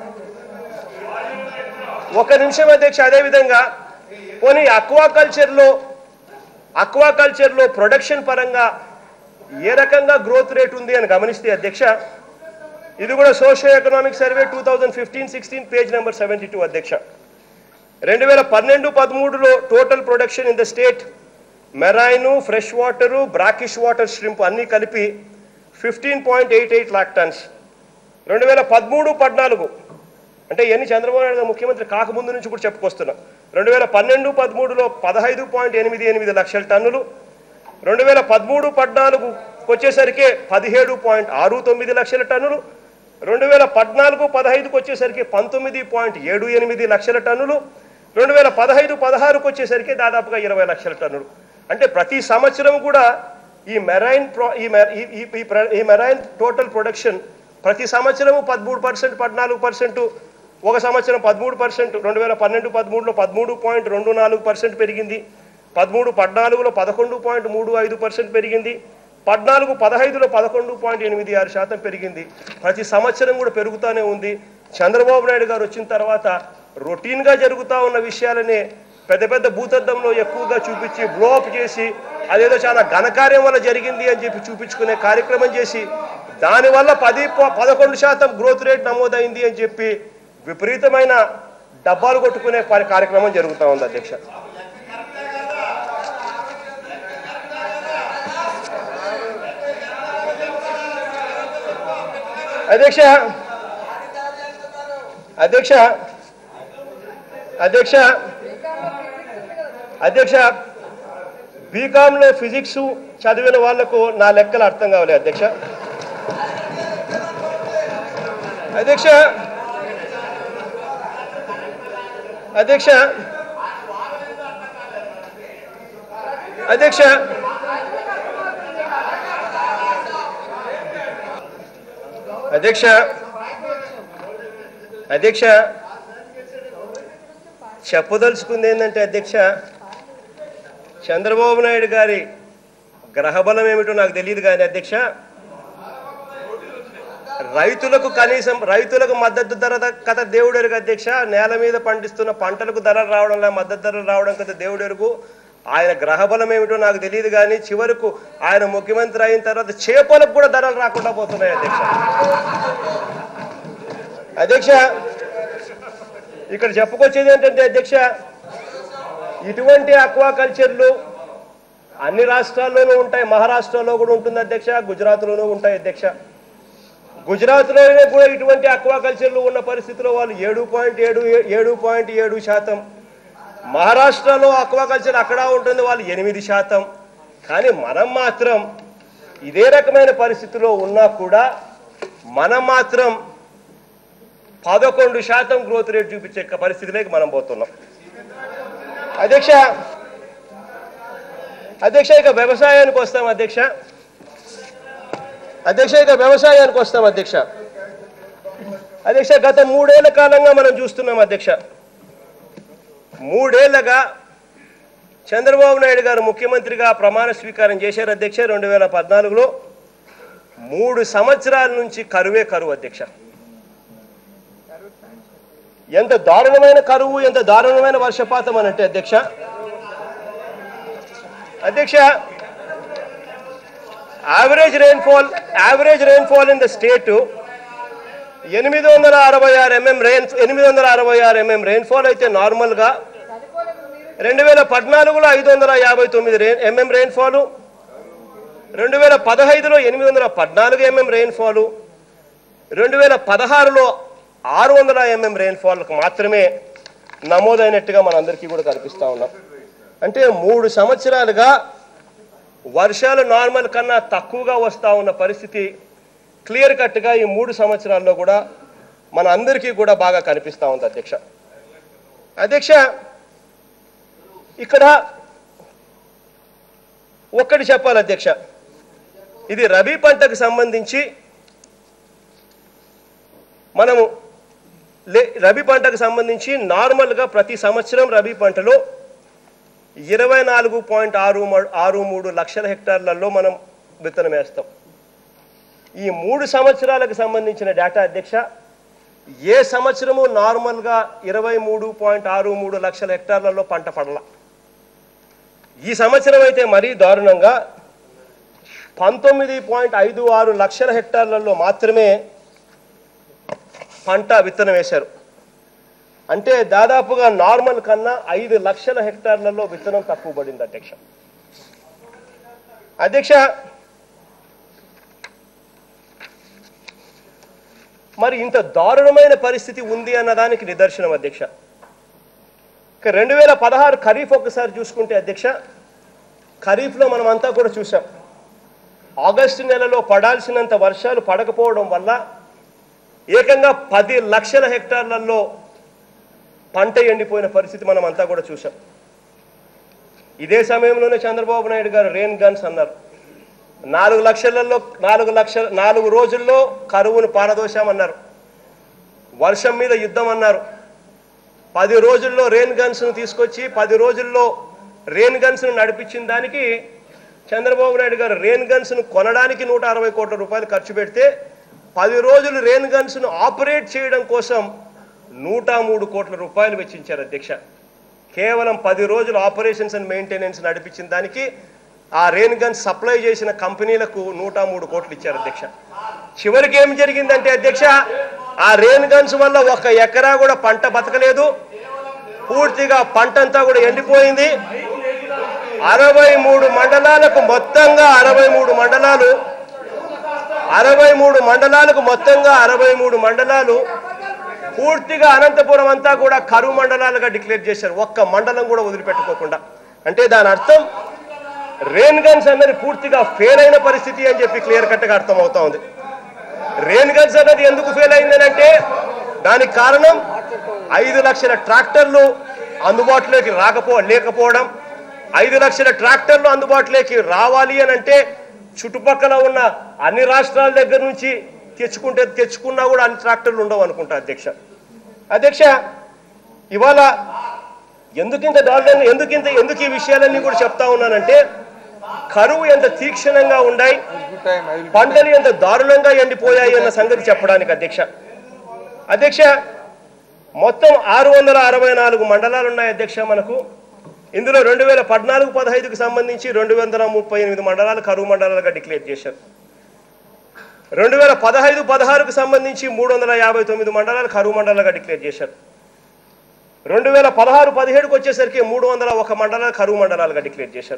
ఒక నిమిషం అధ్యక్ష అదేవిధంగా పోనీ అక్వాకల్చర్లో అక్వాకల్చర్లో ప్రొడక్షన్ పరంగా ఏ రకంగా గ్రోత్ రేట్ ఉంది అని గమనిస్తే అధ్యక్ష ఇది కూడా socio economic survey two thousand fifteen sixteen page number seventy two అధ్యక్ష రెండు వేల పన్నెండు పదమూడులో total production in the state marine fresh water brackish water shrimp అన్నీ కలిపి fifteen point eight eight lakh tons రెండు వేల పదమూడు పద్నాలుగు అంటే ఎన్ని చంద్రబాబు నాయుడు గారు ముఖ్యమంత్రి కాకముందు నుంచి కూడా చెప్పుకొస్తున్నా రెండు వేల పన్నెండు పదమూడులో పదహైదు పాయింట్ ఎనిమిది ఎనిమిది లక్షల టన్నులు రెండు వేల పదమూడు పద్నాలుగు వచ్చేసరికి పదిహేడు పాయింట్ ఆరు తొమ్మిది లక్షల టన్నులు రెండు వేల పద్నాలుగు పదహైదుకు వచ్చేసరికి పంతొమ్మిది పాయింట్ ఏడు ఎనిమిది లక్షల టన్నులు రెండు వేల పదహైదు పదహారుకు వచ్చేసరికి దాదాపుగా ఇరవై లక్షల టన్నులు అంటే ప్రతి సంవత్సరం కూడా ఈ మెరైన్ ప్రో ఈ మె- ఈ- ఈ- ఈ ప్ర- ఈ మెరైన్ టోటల్ ప్రొడక్షన్ ప్రతి సంవత్సరము పదమూడు పర్సెంట్ పద్నాలుగు పర్సెంట్ ఒక సంవత్సరం పదమూడు పర్సెంట్ రెండు వేల పన్నెండు పదమూడులో పదమూడు పాయింట్ రెండు నాలుగు పర్సెంట్ పెరిగింది పదమూడు పద్నాలుగులో పదకొండు పాయింట్ మూడు ఐదు పర్సెంట్ పెరిగింది పద్నాలుగు పదహైదులో పదకొండు పాయింట్ ఎనిమిది ఆరు శాతం పెరిగింది ప్రతి సంవత్సరం కూడా పెరుగుతూనే ఉంది చంద్రబాబు నాయుడు గారు వచ్చిన తర్వాత రొటీన్గా జరుగుతూ ఉన్న విషయాలనే పెద్ద పెద్ద భూతద్దంలో ఎక్కువగా చూపించి బ్లోఅప్ చేసి అదేదో చాలా ఘనకార్యం వల్ల జరిగింది అని చెప్పి చూపించుకునే కార్యక్రమం చేసి దానివల్ల పది ప- పదకొండు శాతం గ్రోత్ రేట్ నమోదైంది అని చెప్పి విపరీతమైన డబ్బాలు కొట్టుకునే పరి- కార్యక్రమం జరుగుతూ ఉంది అధ్యక్ష అధ్యక్ష అధ్యక్ష అధ్యక్ష అధ్యక్ష బీకామ్లో ఫిజిక్స్ చదివిన వాళ్లకు నా లెక్కలు అర్థం కావాలి అధ్యక్ష అధ్యక్ష అధ్యక్ష అధ్యక్ష అధ్యక్ష అధ్యక్ష చెప్పదలుచుకుంది ఏంటంటే అధ్యక్ష చంద్రబాబు నాయుడు గారి గ్రహబలం ఏమిటో నాకు తెలియదు కానీ అధ్యక్ష రైతులకు కనీసం రైతులకు మద్దతు ధర ద- కథ దేవుడు ఎరుగు అధ్యక్ష నేల మీద పండిస్తున్న పంటలకు ధరలు రావడం లే మద్దతు ధరలు రావడం కథ దేవుడు ఎరుగు ఆయన గ్రహబలం ఏమిటో నాకు తెలియదు కానీ చివరకు ఆయన ముఖ్యమంత్రి అయిన తర్వాత చేపలకు కూడా ధరలు రాకుండా పోతున్నాయి అధ్యక్ష అధ్యక్ష ఇక్కడ చెప్పుకొచ్చేది ఏంటంటే అధ్యక్ష ఇటువంటి అక్వాకల్చర్లు అన్ని రాష్ట్రాల్లోనూ ఉంటాయి మహారాష్ట్రలో కూడా ఉంటుంది అధ్యక్ష గుజరాత్లోనూ ఉంటాయి అధ్యక్ష గుజరాత్లోనే కూడా ఇటువంటి అక్వాకల్చర్లు ఉన్న పరిస్థితిలో వాళ్ళు ఏడు పాయింట్ ఏడు ఏడు పాయింట్ ఏడు శాతం మహారాష్ట్రలో అక్వాకల్చర్ అక్కడ ఉంటుంది వాళ్ళు ఎనిమిది శాతం కానీ మనం మాత్రం ఇదే రకమైన పరిస్థితిలో ఉన్నా కూడా మనం మాత్రం పదకొండు శాతం గ్రోత్ రేట్ చూపించే పరిస్థితిలోకి మనం పోతున్నాం అధ్యక్ష అధ్యక్ష ఇక వ్యవసాయానికి వస్తాం అధ్యక్ష అధ్యక్ష ఇక వ్యవసాయానికి వస్తాం అధ్యక్ష అధ్యక్ష గత మూడేళ్ల కాలంగా మనం చూస్తున్నాం అధ్యక్ష మూడేళ్లగా చంద్రబాబు నాయుడు గారు ముఖ్యమంత్రిగా ప్రమాణ స్వీకారం చేశారు అధ్యక్ష రెండు వేల పద్నాలుగులో మూడు సంవత్సరాల నుంచి కరువే కరువు అధ్యక్ష ఎంత దారుణమైన కరువు ఎంత దారుణమైన వర్షపాతం అనంటే అధ్యక్ష అధ్యక్ష average rainfall average rainfall in the state ఎనిమిది వందల అరవై ఆరు ఎంఎం రెయిన్ ఎనిమిది వందల అరవై ఆరు ఎంఎం రెయిన్ఫాల్ అయితే నార్మల్గా రెండు వేల పద్నాలుగులో ఐదు వందల యాభై తొమ్మిది రెయిన్ ఎంఎం రెయిన్ఫాలు రెండు వేల పదహైదులో ఎనిమిది వందల పద్నాలుగు ఎంఎం రెయిన్ఫాలు రెండు వేల పదహారులో ఆరు వందల ఎంఎం రెయిన్ఫాల్కి మాత్రమే నమోదైనట్టుగా మనందరికీ కూడా కనిపిస్తూ ఉన్నాం అంటే మూడు సంవత్సరాలుగా వర్షాలు నార్మల్ కన్నా తక్కువగా వస్తూ ఉన్న పరిస్థితి క్లియర్ కట్గా ఈ మూడు సంవత్సరాల్లో కూడా మన అందరికీ కూడా బాగా కనిపిస్తూ ఉంది అధ్యక్ష అధ్యక్ష ఇక్కడ ఒక్కటి చెప్పాలి అధ్యక్ష ఇది రబీ పంటకు సంబంధించి మనము లే రబీ పంటకు సంబంధించి నార్మల్గా ప్రతి సంవత్సరం రబీ పంటలో ఇరవై నాలుగు పాయింట్ ఆరు మ- ఆరు మూడు లక్షల హెక్టార్లలో మనం విత్తనం వేస్తాం ఈ మూడు సంవత్సరాలకు సంబంధించిన డేటా అధ్యక్ష ఏ సంవత్సరము నార్మల్గా ఇరవై మూడు పాయింట్ ఆరు మూడు లక్షల హెక్టార్లలో పంట పడల ఈ సంవత్సరం అయితే మరీ దారుణంగా పంతొమ్మిది పాయింట్ ఐదు ఆరు లక్షల హెక్టార్లలో మాత్రమే పంట విత్తనం వేశారు అంటే దాదాపుగా నార్మల్ కన్నా ఐదు లక్షల హెక్టార్లలో విత్తనం తక్కువ పడింది అధ్యక్ష అధ్యక్ష మరి ఇంత దారుణమైన పరిస్థితి ఉంది అన్నదానికి నిదర్శనం అధ్యక్ష ఇక రెండు వేల పదహారు ఖరీఫ్ ఒకసారి చూసుకుంటే అధ్యక్ష ఖరీఫ్లో మనం అంతా కూడా చూసాం ఆగస్టు నెలలో పడాల్సినంత వర్షాలు పడకపోవడం వల్ల ఏకంగా పది లక్షల హెక్టార్లలో పంట ఎండిపోయిన పరిస్థితి మనం అంతా కూడా చూసాం ఇదే సమయంలోనే చంద్రబాబు నాయుడు గారు రెయిన్ గన్స్ అన్నారు నాలుగు లక్షలలో నాలుగు లక్షల నాలుగు రోజుల్లో కరువును పారదోశామన్నారు వర్షం మీద యుద్ధం అన్నారు పది రోజుల్లో రెయిన్ గన్స్ను తీసుకొచ్చి పది రోజుల్లో రెయిన్ గన్స్ను నడిపించిన దానికి చంద్రబాబు నాయుడు గారు రెయిన్ గన్స్ను కొనడానికి నూట అరవై కోట్ల రూపాయలు ఖర్చు పెడితే పది రోజులు రెయిన్ గన్స్ను ఆపరేట్ చేయడం కోసం నూట మూడు కోట్ల రూపాయలు వెచ్చించారు అధ్యక్ష కేవలం పది రోజులు ఆపరేషన్స్ అండ్ మెయింటెనెన్స్ నడిపించిన దానికి ఆ రెయిన్ గన్స్ సప్లై చేసిన కంపెనీలకు నూట మూడు కోట్లు ఇచ్చారు అధ్యక్ష చివరికి ఏం జరిగిందంటే అధ్యక్ష ఆ రెయిన్ గన్స్ వల్ల ఒక ఎకరా కూడా పంట బతకలేదు పూర్తిగా పంట అంతా కూడా ఎండిపోయింది అరవై మూడు మండలాలకు మొత్తంగా అరవై మూడు మండలాలు అరవై మూడు మండలాలకు మొత్తంగా అరవై మూడు మండలాలు పూర్తిగా అనంతపురం అంతా కూడా కరువు మండలాలుగా డిక్లేర్ చేశారు ఒక్క మండలం కూడా వదిలిపెట్టుకోకుండా అంటే దాని అర్థం రెయిన్ గన్స్ అన్నది పూర్తిగా ఫెయిల్ అయిన పరిస్థితి అని చెప్పి క్లియర్ కట్గా అర్థమవుతా ఉంది రెయిన్ గన్స్ అన్నది ఎందుకు ఫెయిల్ అయిందనంటే దానికి కారణం ఐదు లక్షల ట్రాక్టర్లు అందుబాటులోకి రాకపో లేకపోవడం ఐదు లక్షల ట్రాక్టర్లు అందుబాటులోకి రావాలి అని అంటే చుట్టుపక్కల ఉన్న అన్ని రాష్ట్రాల దగ్గర నుంచి తెచ్చుకుంటే తెచ్చుకున్నా కూడా అన్ని ట్రాక్టర్లు ఉండవు అనుకుంటా అధ్యక్ష అధ్యక్ష ఇవాళ ఎందుకు ఇంత దారుణంగా ఎందుకు ఇంత ఎందుకు ఈ విషయాలన్నీ కూడా చెప్తా ఉన్నానంటే కరువు ఎంత తీక్షణంగా ఉన్నాయి పంటలు ఎంత దారుణంగా ఎండిపోయాయి అన్న సంగతి చెప్పడానికి అధ్యక్ష అధ్యక్ష మొత్తం ఆరు వందల అరవై నాలుగు మండలాలు ఉన్నాయి అధ్యక్ష మనకు ఇందులో రెండు వేల పద్నాలుగు పదహైదుకు సంబంధించి రెండు వందల ముప్పై ఎనిమిది మండలాలు కరువు మండలాలుగా డిక్లేర్ చేశారు రెండు వేల పదహైదు పదహారుకు సంబంధించి మూడు వందల యాభై తొమ్మిది మండలాలు కరువు మండలాలుగా డిక్లేర్ చేశారు రెండు వేల పదహారు పదిహేడుకు వచ్చేసరికి మూడు వందల ఒక మండలాలు కరువు మండలాలుగా డిక్లేర్ చేశారు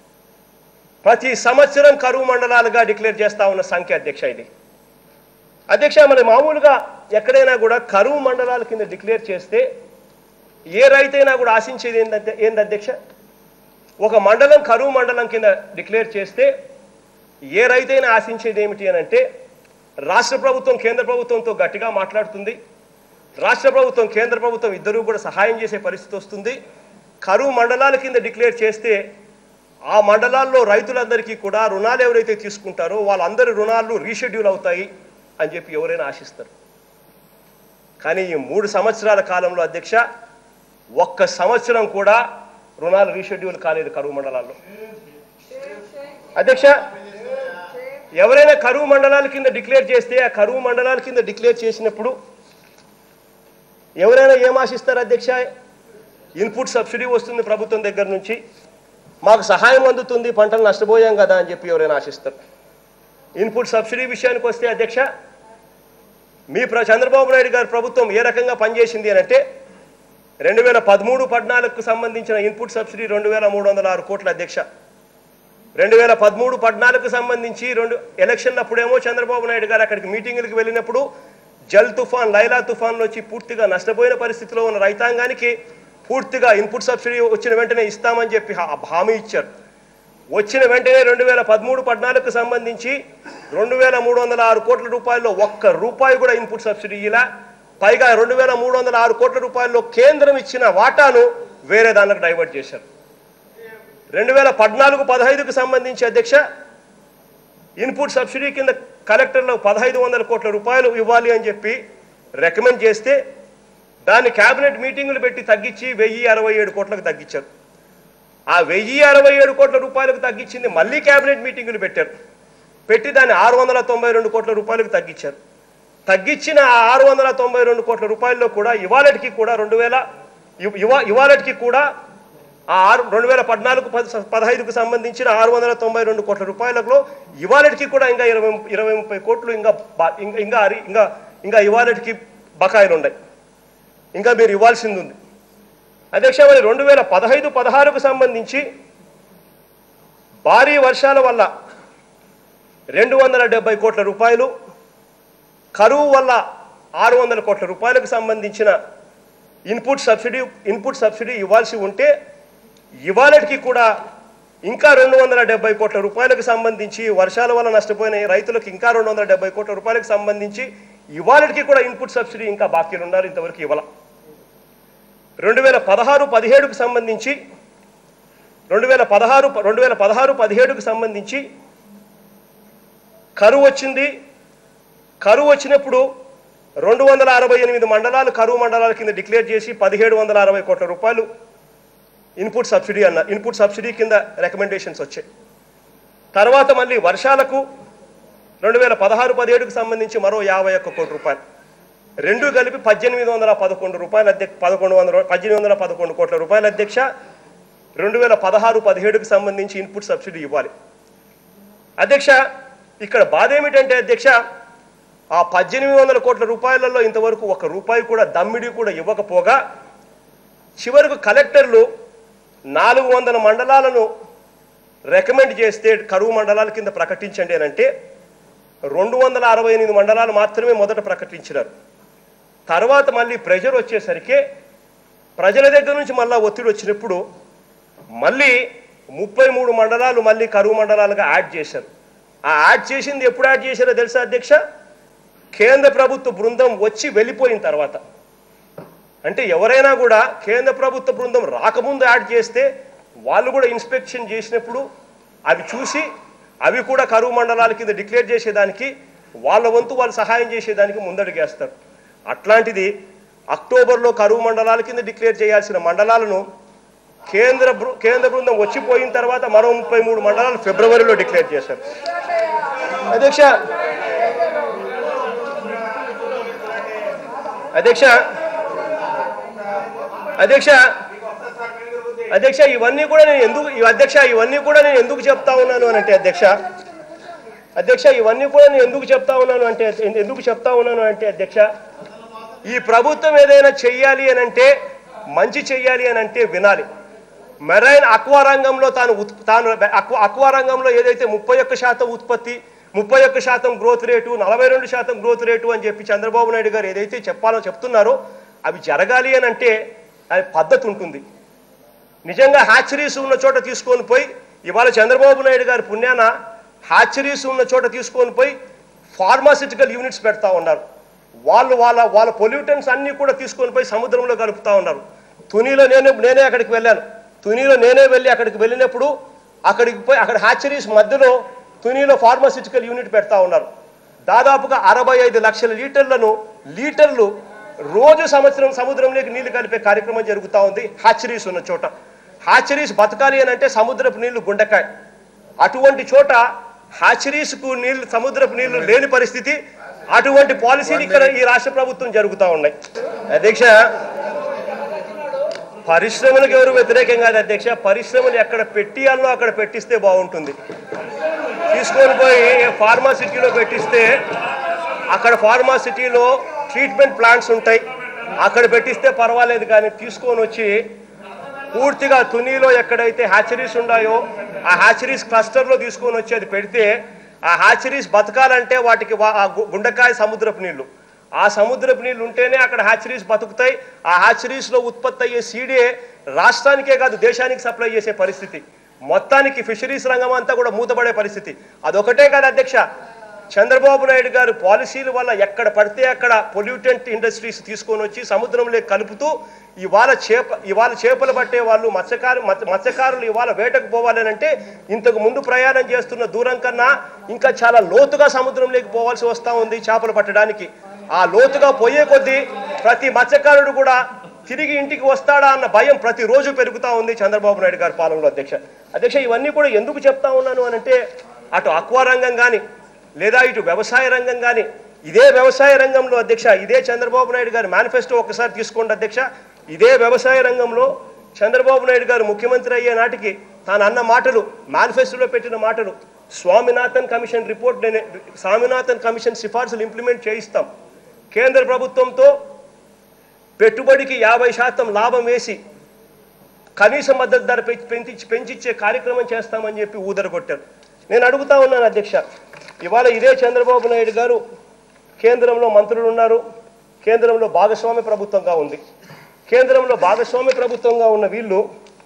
ప్రతి సంవత్సరం కరువు మండలాలుగా డిక్లేర్ చేస్తా ఉన్న సంఖ్య అధ్యక్ష ఇది అధ్యక్ష మరి మామూలుగా ఎక్కడైనా కూడా కరువు మండలాల కింద డిక్లేర్ చేస్తే ఏ రైతైనా కూడా ఆశించేది ఏంటంటే ఏంది అధ్యక్ష ఒక మండలం కరువు మండలం కింద డిక్లేర్ చేస్తే ఏ రైతైనా ఆశించేది ఏమిటి అని అంటే రాష్ట్ర ప్రభుత్వం కేంద్ర ప్రభుత్వంతో గట్టిగా మాట్లాడుతుంది రాష్ట్ర ప్రభుత్వం కేంద్ర ప్రభుత్వం ఇద్దరూ కూడా సహాయం చేసే పరిస్థితి వస్తుంది కరువు మండలాల కింద డిక్లేర్ చేస్తే ఆ మండలాల్లో రైతులందరికీ కూడా రుణాలు ఎవరైతే తీసుకుంటారో వాళ్ళందరి రుణాలు రీషెడ్యూల్ అవుతాయి అని చెప్పి ఎవరైనా ఆశిస్తారు కానీ ఈ మూడు సంవత్సరాల కాలంలో అధ్యక్ష ఒక్క సంవత్సరం కూడా రుణాలు రీషెడ్యూల్ కాలేదు కరువు మండలాల్లో అధ్యక్ష ఎవరైనా కరువు మండలాల కింద డిక్లేర్ చేస్తే ఆ కరువు మండలాల కింద డిక్లేర్ చేసినప్పుడు ఎవరైనా ఏం ఆశిస్తారు అధ్యక్ష ఇన్పుట్ సబ్సిడీ వస్తుంది ప్రభుత్వం దగ్గర నుంచి మాకు సహాయం అందుతుంది పంటలు నష్టపోయాం కదా అని చెప్పి ఎవరైనా ఆశిస్తారు ఇన్పుట్ సబ్సిడీ విషయానికి వస్తే అధ్యక్ష మీ ప్ర చంద్రబాబు నాయుడు గారి ప్రభుత్వం ఏ రకంగా పనిచేసింది అని అంటే రెండు వేల పదమూడు పద్నాలుగుకు సంబంధించిన ఇన్పుట్ సబ్సిడీ రెండు వేల మూడు వందల ఆరు కోట్ల అధ్యక్ష రెండు వేల పదమూడు పద్నాలుగుకు సంబంధించి రెండు ఎలక్షన్ అప్పుడేమో చంద్రబాబు నాయుడు గారు అక్కడికి మీటింగులకు వెళ్ళినప్పుడు జల్ తుఫాన్ లైలా తుఫాన్లు వచ్చి పూర్తిగా నష్టపోయిన పరిస్థితిలో ఉన్న రైతాంగానికి పూర్తిగా ఇన్పుట్ సబ్సిడీ వచ్చిన వెంటనే ఇస్తామని చెప్పి హా- హామీ ఇచ్చారు వచ్చిన వెంటనే రెండు వేల పదమూడు పద్నాలుగుకు సంబంధించి రెండు వేల మూడు వందల ఆరు కోట్ల రూపాయల్లో ఒక్క రూపాయి కూడా ఇన్పుట్ సబ్సిడీ ఇలా పైగా రెండు వేల మూడు వందల ఆరు కోట్ల రూపాయల్లో కేంద్రం ఇచ్చిన వాటాను వేరే దానికి డైవర్ట్ చేశారు రెండు వేల పద్నాలుగు పదహైదుకు సంబంధించి అధ్యక్ష ఇన్పుట్ సబ్సిడీ కింద కలెక్టర్లకు పదహైదు వందల కోట్ల రూపాయలు ఇవ్వాలి అని చెప్పి రికమెండ్ చేస్తే దాన్ని కేబినెట్ మీటింగులు పెట్టి తగ్గించి వెయ్యి అరవై ఏడు కోట్లకు తగ్గించారు ఆ వెయ్యి అరవై ఏడు కోట్ల రూపాయలకు తగ్గించింది మళ్ళీ కేబినెట్ మీటింగులు పెట్టారు పెట్టి దాన్ని ఆరు వందల తొంభై రెండు కోట్ల రూపాయలకు తగ్గించారు తగ్గించిన ఆ ఆరు వందల తొంభై రెండు కోట్ల రూపాయల్లో కూడా ఇవాళటికి కూడా రెండు వేల ఇవ- ఇవా ఇవాళటికి కూడా ఆ ఆరు రెండు వేల పద్నాలుగు పద- పదహైదుకు సంబంధించిన ఆరు వందల తొంభై రెండు కోట్ల రూపాయలలో ఇవాళటికి కూడా ఇంకా ఇరవై ఇరవై ముప్పై కోట్లు ఇంకా బా- ఇంకా ఇంకా అరి- ఇంకా ఇంకా ఇవాళటికి బకాయిలు ఉన్నాయి ఇంకా మీరు ఇవ్వాల్సింది ఉంది అధ్యక్ష మరి రెండు వేల పదహైదు పదహారుకు సంబంధించి భారీ వర్షాల వల్ల రెండు వందల డెబ్బై కోట్ల రూపాయలు కరువు వల్ల ఆరు వందల కోట్ల రూపాయలకు సంబంధించిన ఇన్పుట్ సబ్సిడీ ఇన్పుట్ సబ్సిడీ ఇవ్వాల్సి ఉంటే ఇవాళకి కూడా ఇంకా రెండు వందల డెబ్బై కోట్ల రూపాయలకు సంబంధించి వర్షాల వల్ల నష్టపోయిన ఈ రైతులకు ఇంకా రెండు వందల డెబ్బై కోట్ల రూపాయలకు సంబంధించి ఇవాళకి కూడా ఇన్పుట్ సబ్సిడీ ఇంకా బాకీలు ఉన్నారు ఇంతవరకు ఇవ్వాల రెండు వేల పదహారు పదిహేడుకు సంబంధించి రెండు వేల పదహారు రెండు వేల పదహారు పదిహేడుకు సంబంధించి కరువు వచ్చింది కరువు వచ్చినప్పుడు రెండు వందల అరవై ఎనిమిది మండలాలు కరువు మండలాల కింద డిక్లేర్ చేసి పదిహేడు వందల అరవై కోట్ల రూపాయలు ఇన్పుట్ సబ్సిడీ అన్న ఇన్పుట్ సబ్సిడీ కింద రికమెండేషన్స్ వచ్చాయి తర్వాత మళ్ళీ వర్షాలకు రెండు వేల పదహారు పదిహేడుకు సంబంధించి మరో యాభై ఒక్క కోటి రూపాయలు రెండు కలిపి పద్దెనిమిది వందల పదకొండు రూపాయల అధ్యక్ష పదకొండు వందల పద్దెనిమిది వందల పదకొండు కోట్ల రూపాయల అధ్యక్ష రెండు వేల పదహారు పదిహేడుకు సంబంధించి ఇన్పుట్ సబ్సిడీ ఇవ్వాలి అధ్యక్ష ఇక్కడ బాధ ఏమిటంటే అధ్యక్ష ఆ పద్దెనిమిది వందల కోట్ల రూపాయలలో ఇంతవరకు ఒక రూపాయి కూడా దమ్మిడి కూడా ఇవ్వకపోగా చివరకు కలెక్టర్లు నాలుగు వందల మండలాలను రికమెండ్ చేస్తే కరువు మండలాల కింద ప్రకటించండి అని అంటే రెండు వందల అరవై ఎనిమిది మండలాలు మాత్రమే మొదట ప్రకటించినారు తర్వాత మళ్ళీ ప్రెషర్ వచ్చేసరికి ప్రజల దగ్గర నుంచి మళ్ళా ఒత్తిడి వచ్చినప్పుడు మళ్ళీ ముప్పై మూడు మండలాలు మళ్ళీ కరువు మండలాలుగా యాడ్ చేశారు ఆ యాడ్ చేసింది ఎప్పుడు యాడ్ చేశారో తెలుసా అధ్యక్ష కేంద్ర ప్రభుత్వ బృందం వచ్చి వెళ్ళిపోయిన తర్వాత అంటే ఎవరైనా కూడా కేంద్ర ప్రభుత్వ బృందం రాకముందు యాడ్ చేస్తే వాళ్ళు కూడా ఇన్స్పెక్షన్ చేసినప్పుడు అవి చూసి అవి కూడా కరువు మండలాల కింద డిక్లేర్ చేసేదానికి వాళ్ళ వంతు వాళ్ళు సహాయం చేసేదానికి ముందడుగేస్తారు అట్లాంటిది అక్టోబర్లో కరువు మండలాల కింద డిక్లేర్ చేయాల్సిన మండలాలను కేంద్ర బృ- కేంద్ర బృందం వచ్చిపోయిన తర్వాత మరో ముప్పై మూడు మండలాలు ఫిబ్రవరిలో డిక్లేర్ చేశారు అధ్యక్ష అధ్యక్ష అధ్యక్ష అధ్యక్ష ఇవన్నీ కూడా నేను ఎందుకు ఈ అధ్యక్ష ఇవన్నీ కూడా నేను ఎందుకు చెప్తా ఉన్నాను అని అంటే అధ్యక్ష అధ్యక్ష ఇవన్నీ కూడా నేను ఎందుకు చెప్తా ఉన్నాను అంటే ఎందుకు చెప్తా ఉన్నాను అంటే అధ్యక్ష ఈ ప్రభుత్వం ఏదైనా చెయ్యాలి అని అంటే మంచి చెయ్యాలి అని అంటే వినాలి మెరైన్ అక్వా రంగంలో తాను ఉత్- తాను అక్వా అక్వా రంగంలో ఏదైతే ముప్పై ఒక్క శాతం ఉత్పత్తి ముప్పై ఒక్క శాతం గ్రోత్ రేటు నలభై రెండు శాతం గ్రోత్ రేటు అని చెప్పి చంద్రబాబు నాయుడు గారు ఏదైతే చెప్పాలో చెప్తున్నారో అవి జరగాలి అని అంటే అది పద్ధతి ఉంటుంది నిజంగా హ్యాచరీస్ ఉన్న చోట తీసుకొని పోయి ఇవాళ చంద్రబాబు నాయుడు గారి పుణ్యాన హ్యాచరీస్ ఉన్న చోట తీసుకొని పోయి ఫార్మాసిటికల్ యూనిట్స్ పెడతా ఉన్నారు వాళ్ళు వాళ్ళ వాళ్ళ పొల్యూటన్స్ అన్నీ కూడా తీసుకొని పోయి సముద్రంలో కలుపుతా ఉన్నారు తునిలో నేనే నేనే అక్కడికి వెళ్ళాను తునిలో నేనే వెళ్ళి అక్కడికి వెళ్ళినప్పుడు అక్కడికి పోయి అక్కడ హ్యాచరీస్ మధ్యలో తునిలో ఫార్మాసిటికల్ యూనిట్ పెడతా ఉన్నారు దాదాపుగా అరవై ఐదు లక్షల లీటర్లను లీటర్లు రోజు సంవత్సరం సముద్రంలోకి నీళ్లు కలిపే కార్యక్రమం జరుగుతూ ఉంది హ్యాచరీస్ ఉన్న చోట హ్యాచరీస్ బతకాలి అని అంటే సముద్రపు నీళ్లు గుండెకాయ అటువంటి చోట హ్యాచరీస్కు నీళ్లు సముద్రపు నీళ్లు లేని పరిస్థితి అటువంటి పాలసీలు ఇక్కడ ఈ రాష్ట్ర ప్రభుత్వం జరుగుతూ ఉన్నాయి అధ్యక్ష పరిశ్రమలకు ఎవరు వ్యతిరేకం కాదు అధ్యక్ష పరిశ్రమలు ఎక్కడ పెట్టియాలో అక్కడ పెట్టిస్తే బాగుంటుంది తీసుకొని పోయి ఫార్మాసిటీలో పెట్టిస్తే అక్కడ ఫార్మాసిటీలో ట్రీట్మెంట్ ప్లాంట్స్ ఉంటాయి అక్కడ పెట్టిస్తే పర్వాలేదు కానీ తీసుకొని వచ్చి పూర్తిగా తునిలో ఎక్కడైతే హ్యాచరీస్ ఉన్నాయో ఆ హ్యాచరీస్ క్లస్టర్లో తీసుకొని వచ్చి అది పెడితే ఆ హ్యాచరీస్ బతకాలంటే వాటికి వా- ఆ గు- గుండెకాయ సముద్రపు నీళ్లు ఆ సముద్రపు నీళ్లు ఉంటేనే అక్కడ హ్యాచరీస్ బతుకుతాయి ఆ హ్యాచరీస్లో ఉత్పత్తి అయ్యే సీడే రాష్ట్రానికే కాదు దేశానికి సప్లై చేసే పరిస్థితి మొత్తానికి ఫిషరీస్ రంగం అంతా కూడా మూతపడే పరిస్థితి అదొకటే కాదు అధ్యక్ష చంద్రబాబు నాయుడు గారు పాలసీల వల్ల ఎక్కడ పడితే అక్కడ పొల్యూటెంట్ ఇండస్ట్రీస్ తీసుకొని వచ్చి సముద్రంలో కలుపుతూ ఇవాళ చేప ఇవాళ చేపలు పట్టే వాళ్ళు మత్స్యకారు మత్స్య- మత్స్యకారులు ఇవాళ వేటకు పోవాలి అంటే ఇంతకు ముందు ప్రయాణం చేస్తున్న దూరం కన్నా ఇంకా చాలా లోతుగా సముద్రంలోకి పోవాల్సి వస్తూ ఉంది చేపలు పట్టడానికి ఆ లోతుగా పోయే కొద్దీ ప్రతి మత్స్యకారుడు కూడా తిరిగి ఇంటికి వస్తాడా అన్న భయం ప్రతిరోజు పెరుగుతూ ఉంది చంద్రబాబు నాయుడు గారి పాలనలో అధ్యక్ష అధ్యక్ష ఇవన్నీ కూడా ఎందుకు చెప్తా ఉన్నాను అని అంటే అటు అక్వా రంగం కానీ లేదా ఇటు వ్యవసాయ రంగం కానీ ఇదే వ్యవసాయ రంగంలో అధ్యక్ష ఇదే చంద్రబాబు నాయుడు గారి మేనిఫెస్టో ఒకసారి తీసుకోండి అధ్యక్ష ఇదే వ్యవసాయ రంగంలో చంద్రబాబు నాయుడు గారు ముఖ్యమంత్రి అయ్యే నాటికి తాను అన్న మాటలు మేనిఫెస్టోలో పెట్టిన మాటలు స్వామినాథన్ కమిషన్ రిపోర్ట్ నేను స్వామినాథన్ కమిషన్ సిఫార్సులు ఇంప్లిమెంట్ చేయిస్తాం కేంద్ర ప్రభుత్వంతో పెట్టుబడికి యాభై శాతం లాభం వేసి కనీస మద్దతు ధర పెంచి పెంచి పెంచిచ్చే కార్యక్రమం చేస్తామని చెప్పి ఊదరగొట్టారు నేను అడుగుతా ఉన్నాను అధ్యక్ష ఇవాళ ఇదే చంద్రబాబు నాయుడు గారు కేంద్రంలో మంత్రులు ఉన్నారు కేంద్రంలో భాగస్వామ్య ప్రభుత్వంగా ఉంది కేంద్రంలో భాగస్వామ్య ప్రభుత్వంగా ఉన్న వీళ్ళు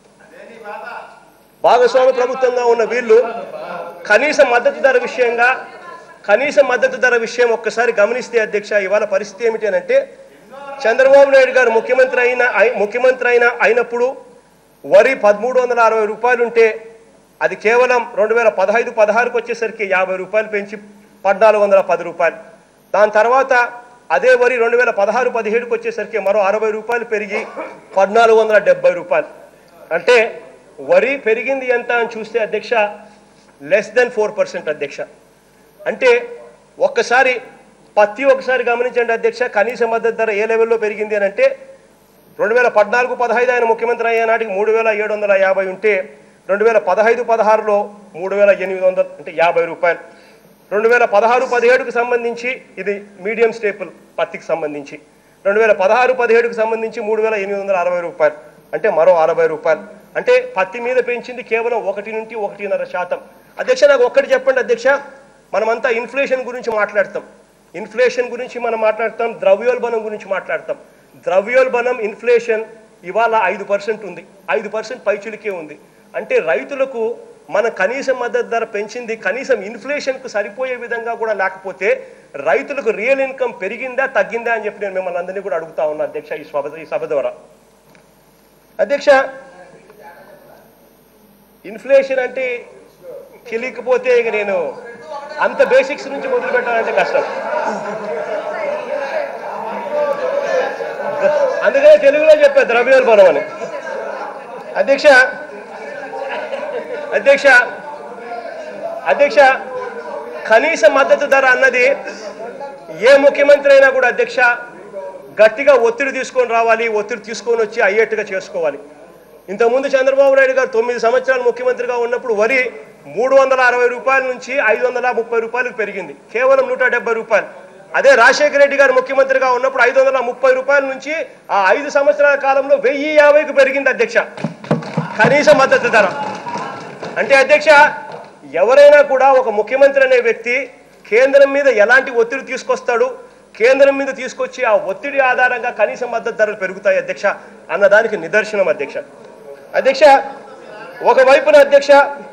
భాగస్వామ్య ప్రభుత్వంగా ఉన్న వీళ్ళు కనీస మద్దతు ధర విషయంగా కనీస మద్దతు ధర విషయం ఒక్కసారి గమనిస్తే అధ్యక్ష ఇవాళ పరిస్థితి ఏమిటి అని అంటే చంద్రబాబు నాయుడు గారు ముఖ్యమంత్రి అయిన అయి- ముఖ్యమంత్రి అయిన అయినప్పుడు వరి పదమూడు వందల అరవై రూపాయలు ఉంటే అది కేవలం రెండు వేల పదహైదు పదహారుకు వచ్చేసరికి యాభై రూపాయలు పెంచి పద్నాలుగు వందల పది రూపాయలు దాని తర్వాత అదే వరి రెండు వేల పదహారు పదిహేడుకి వచ్చేసరికి మరో అరవై రూపాయలు పెరిగి పద్నాలుగు వందల డెబ్బై రూపాయలు అంటే వరి పెరిగింది ఎంత అని చూస్తే అధ్యక్ష లెస్ దెన్ ఫోర్ పర్సెంట్ అధ్యక్ష అంటే ఒక్కసారి పత్తి ఒకసారి గమనించండి అధ్యక్ష కనీస మద్దతు ధర ఏ లెవెల్లో పెరిగింది అని అంటే రెండు వేల పద్నాలుగు పదహైదు ఆయన ముఖ్యమంత్రి అయ్యే నాటికి మూడు వేల ఏడు వందల యాభై ఉంటే రెండు వేల పదహైదు పదహారులో మూడు వేల ఎనిమిది వందలు అంటే యాభై రూపాయలు రెండు వేల పదహారు పదిహేడుకు సంబంధించి ఇది మీడియం స్టేపుల్ పత్తికి సంబంధించి రెండు వేల పదహారు పదిహేడుకు సంబంధించి మూడు వేల ఎనిమిది వందల అరవై రూపాయలు అంటే మరో అరవై రూపాయలు అంటే పత్తి మీద పెంచింది కేవలం ఒకటి నుండి ఒకటిన్నర శాతం అధ్యక్ష నాకు ఒక్కటి చెప్పండి అధ్యక్ష మనమంతా ఇన్ఫ్లేషన్ గురించి మాట్లాడతాం ఇన్ఫ్లేషన్ గురించి మనం మాట్లాడతాం ద్రవ్యోల్బణం గురించి మాట్లాడతాం ద్రవ్యోల్బణం ఇన్ఫ్లేషన్ ఇవాళ ఐదు పర్సెంట్ ఉంది ఐదు పర్సెంట్ పైచులికే ఉంది అంటే రైతులకు మన కనీస మద్దతు ధర పెంచింది కనీసం ఇన్ఫ్లేషన్కు సరిపోయే విధంగా కూడా లేకపోతే రైతులకు రియల్ ఇన్కమ్ పెరిగిందా తగ్గిందా అని చెప్పి నేను మిమ్మల్ని అందరినీ కూడా అడుగుతా ఉన్నా అధ్యక్ష ఈ సభ ఈ సభ ద్వారా అధ్యక్ష ఇన్ఫ్లేషన్ అంటే తెలియకపోతే ఇక నేను అంత బేసిక్స్ నుంచి మొదలు పెట్టాలంటే కష్టం అందుకనే తెలుగులో చెప్పా ద్రవ్యోల్బణం అని అధ్యక్ష అధ్యక్ష అధ్యక్ష కనీస మద్దతు ధర అన్నది ఏ ముఖ్యమంత్రి అయినా కూడా అధ్యక్ష గట్టిగా ఒత్తిడి తీసుకొని రావాలి ఒత్తిడి తీసుకొని వచ్చి అయ్యేట్టుగా చేసుకోవాలి ఇంతకుముందు చంద్రబాబు నాయుడు గారు తొమ్మిది సంవత్సరాలు ముఖ్యమంత్రిగా ఉన్నప్పుడు వరి మూడు వందల అరవై రూపాయల నుంచి ఐదు వందల ముప్పై రూపాయలకు పెరిగింది కేవలం నూట డెబ్బై రూపాయలు అదే రాజశేఖర రెడ్డి గారు ముఖ్యమంత్రిగా ఉన్నప్పుడు ఐదు వందల ముప్పై రూపాయల నుంచి ఆ ఐదు సంవత్సరాల కాలంలో వెయ్యి యాభైకి పెరిగింది అధ్యక్ష కనీస మద్దతు ధర అంటే అధ్యక్ష ఎవరైనా కూడా ఒక ముఖ్యమంత్రి అనే వ్యక్తి కేంద్రం మీద ఎలాంటి ఒత్తిడి తీసుకొస్తాడు కేంద్రం మీద తీసుకొచ్చి ఆ ఒత్తిడి ఆధారంగా కనీస మద్దతు ధరలు పెరుగుతాయి అధ్యక్ష అన్నదానికి నిదర్శనం అధ్యక్ష అధ్యక్ష ఒకవైపున అధ్యక్ష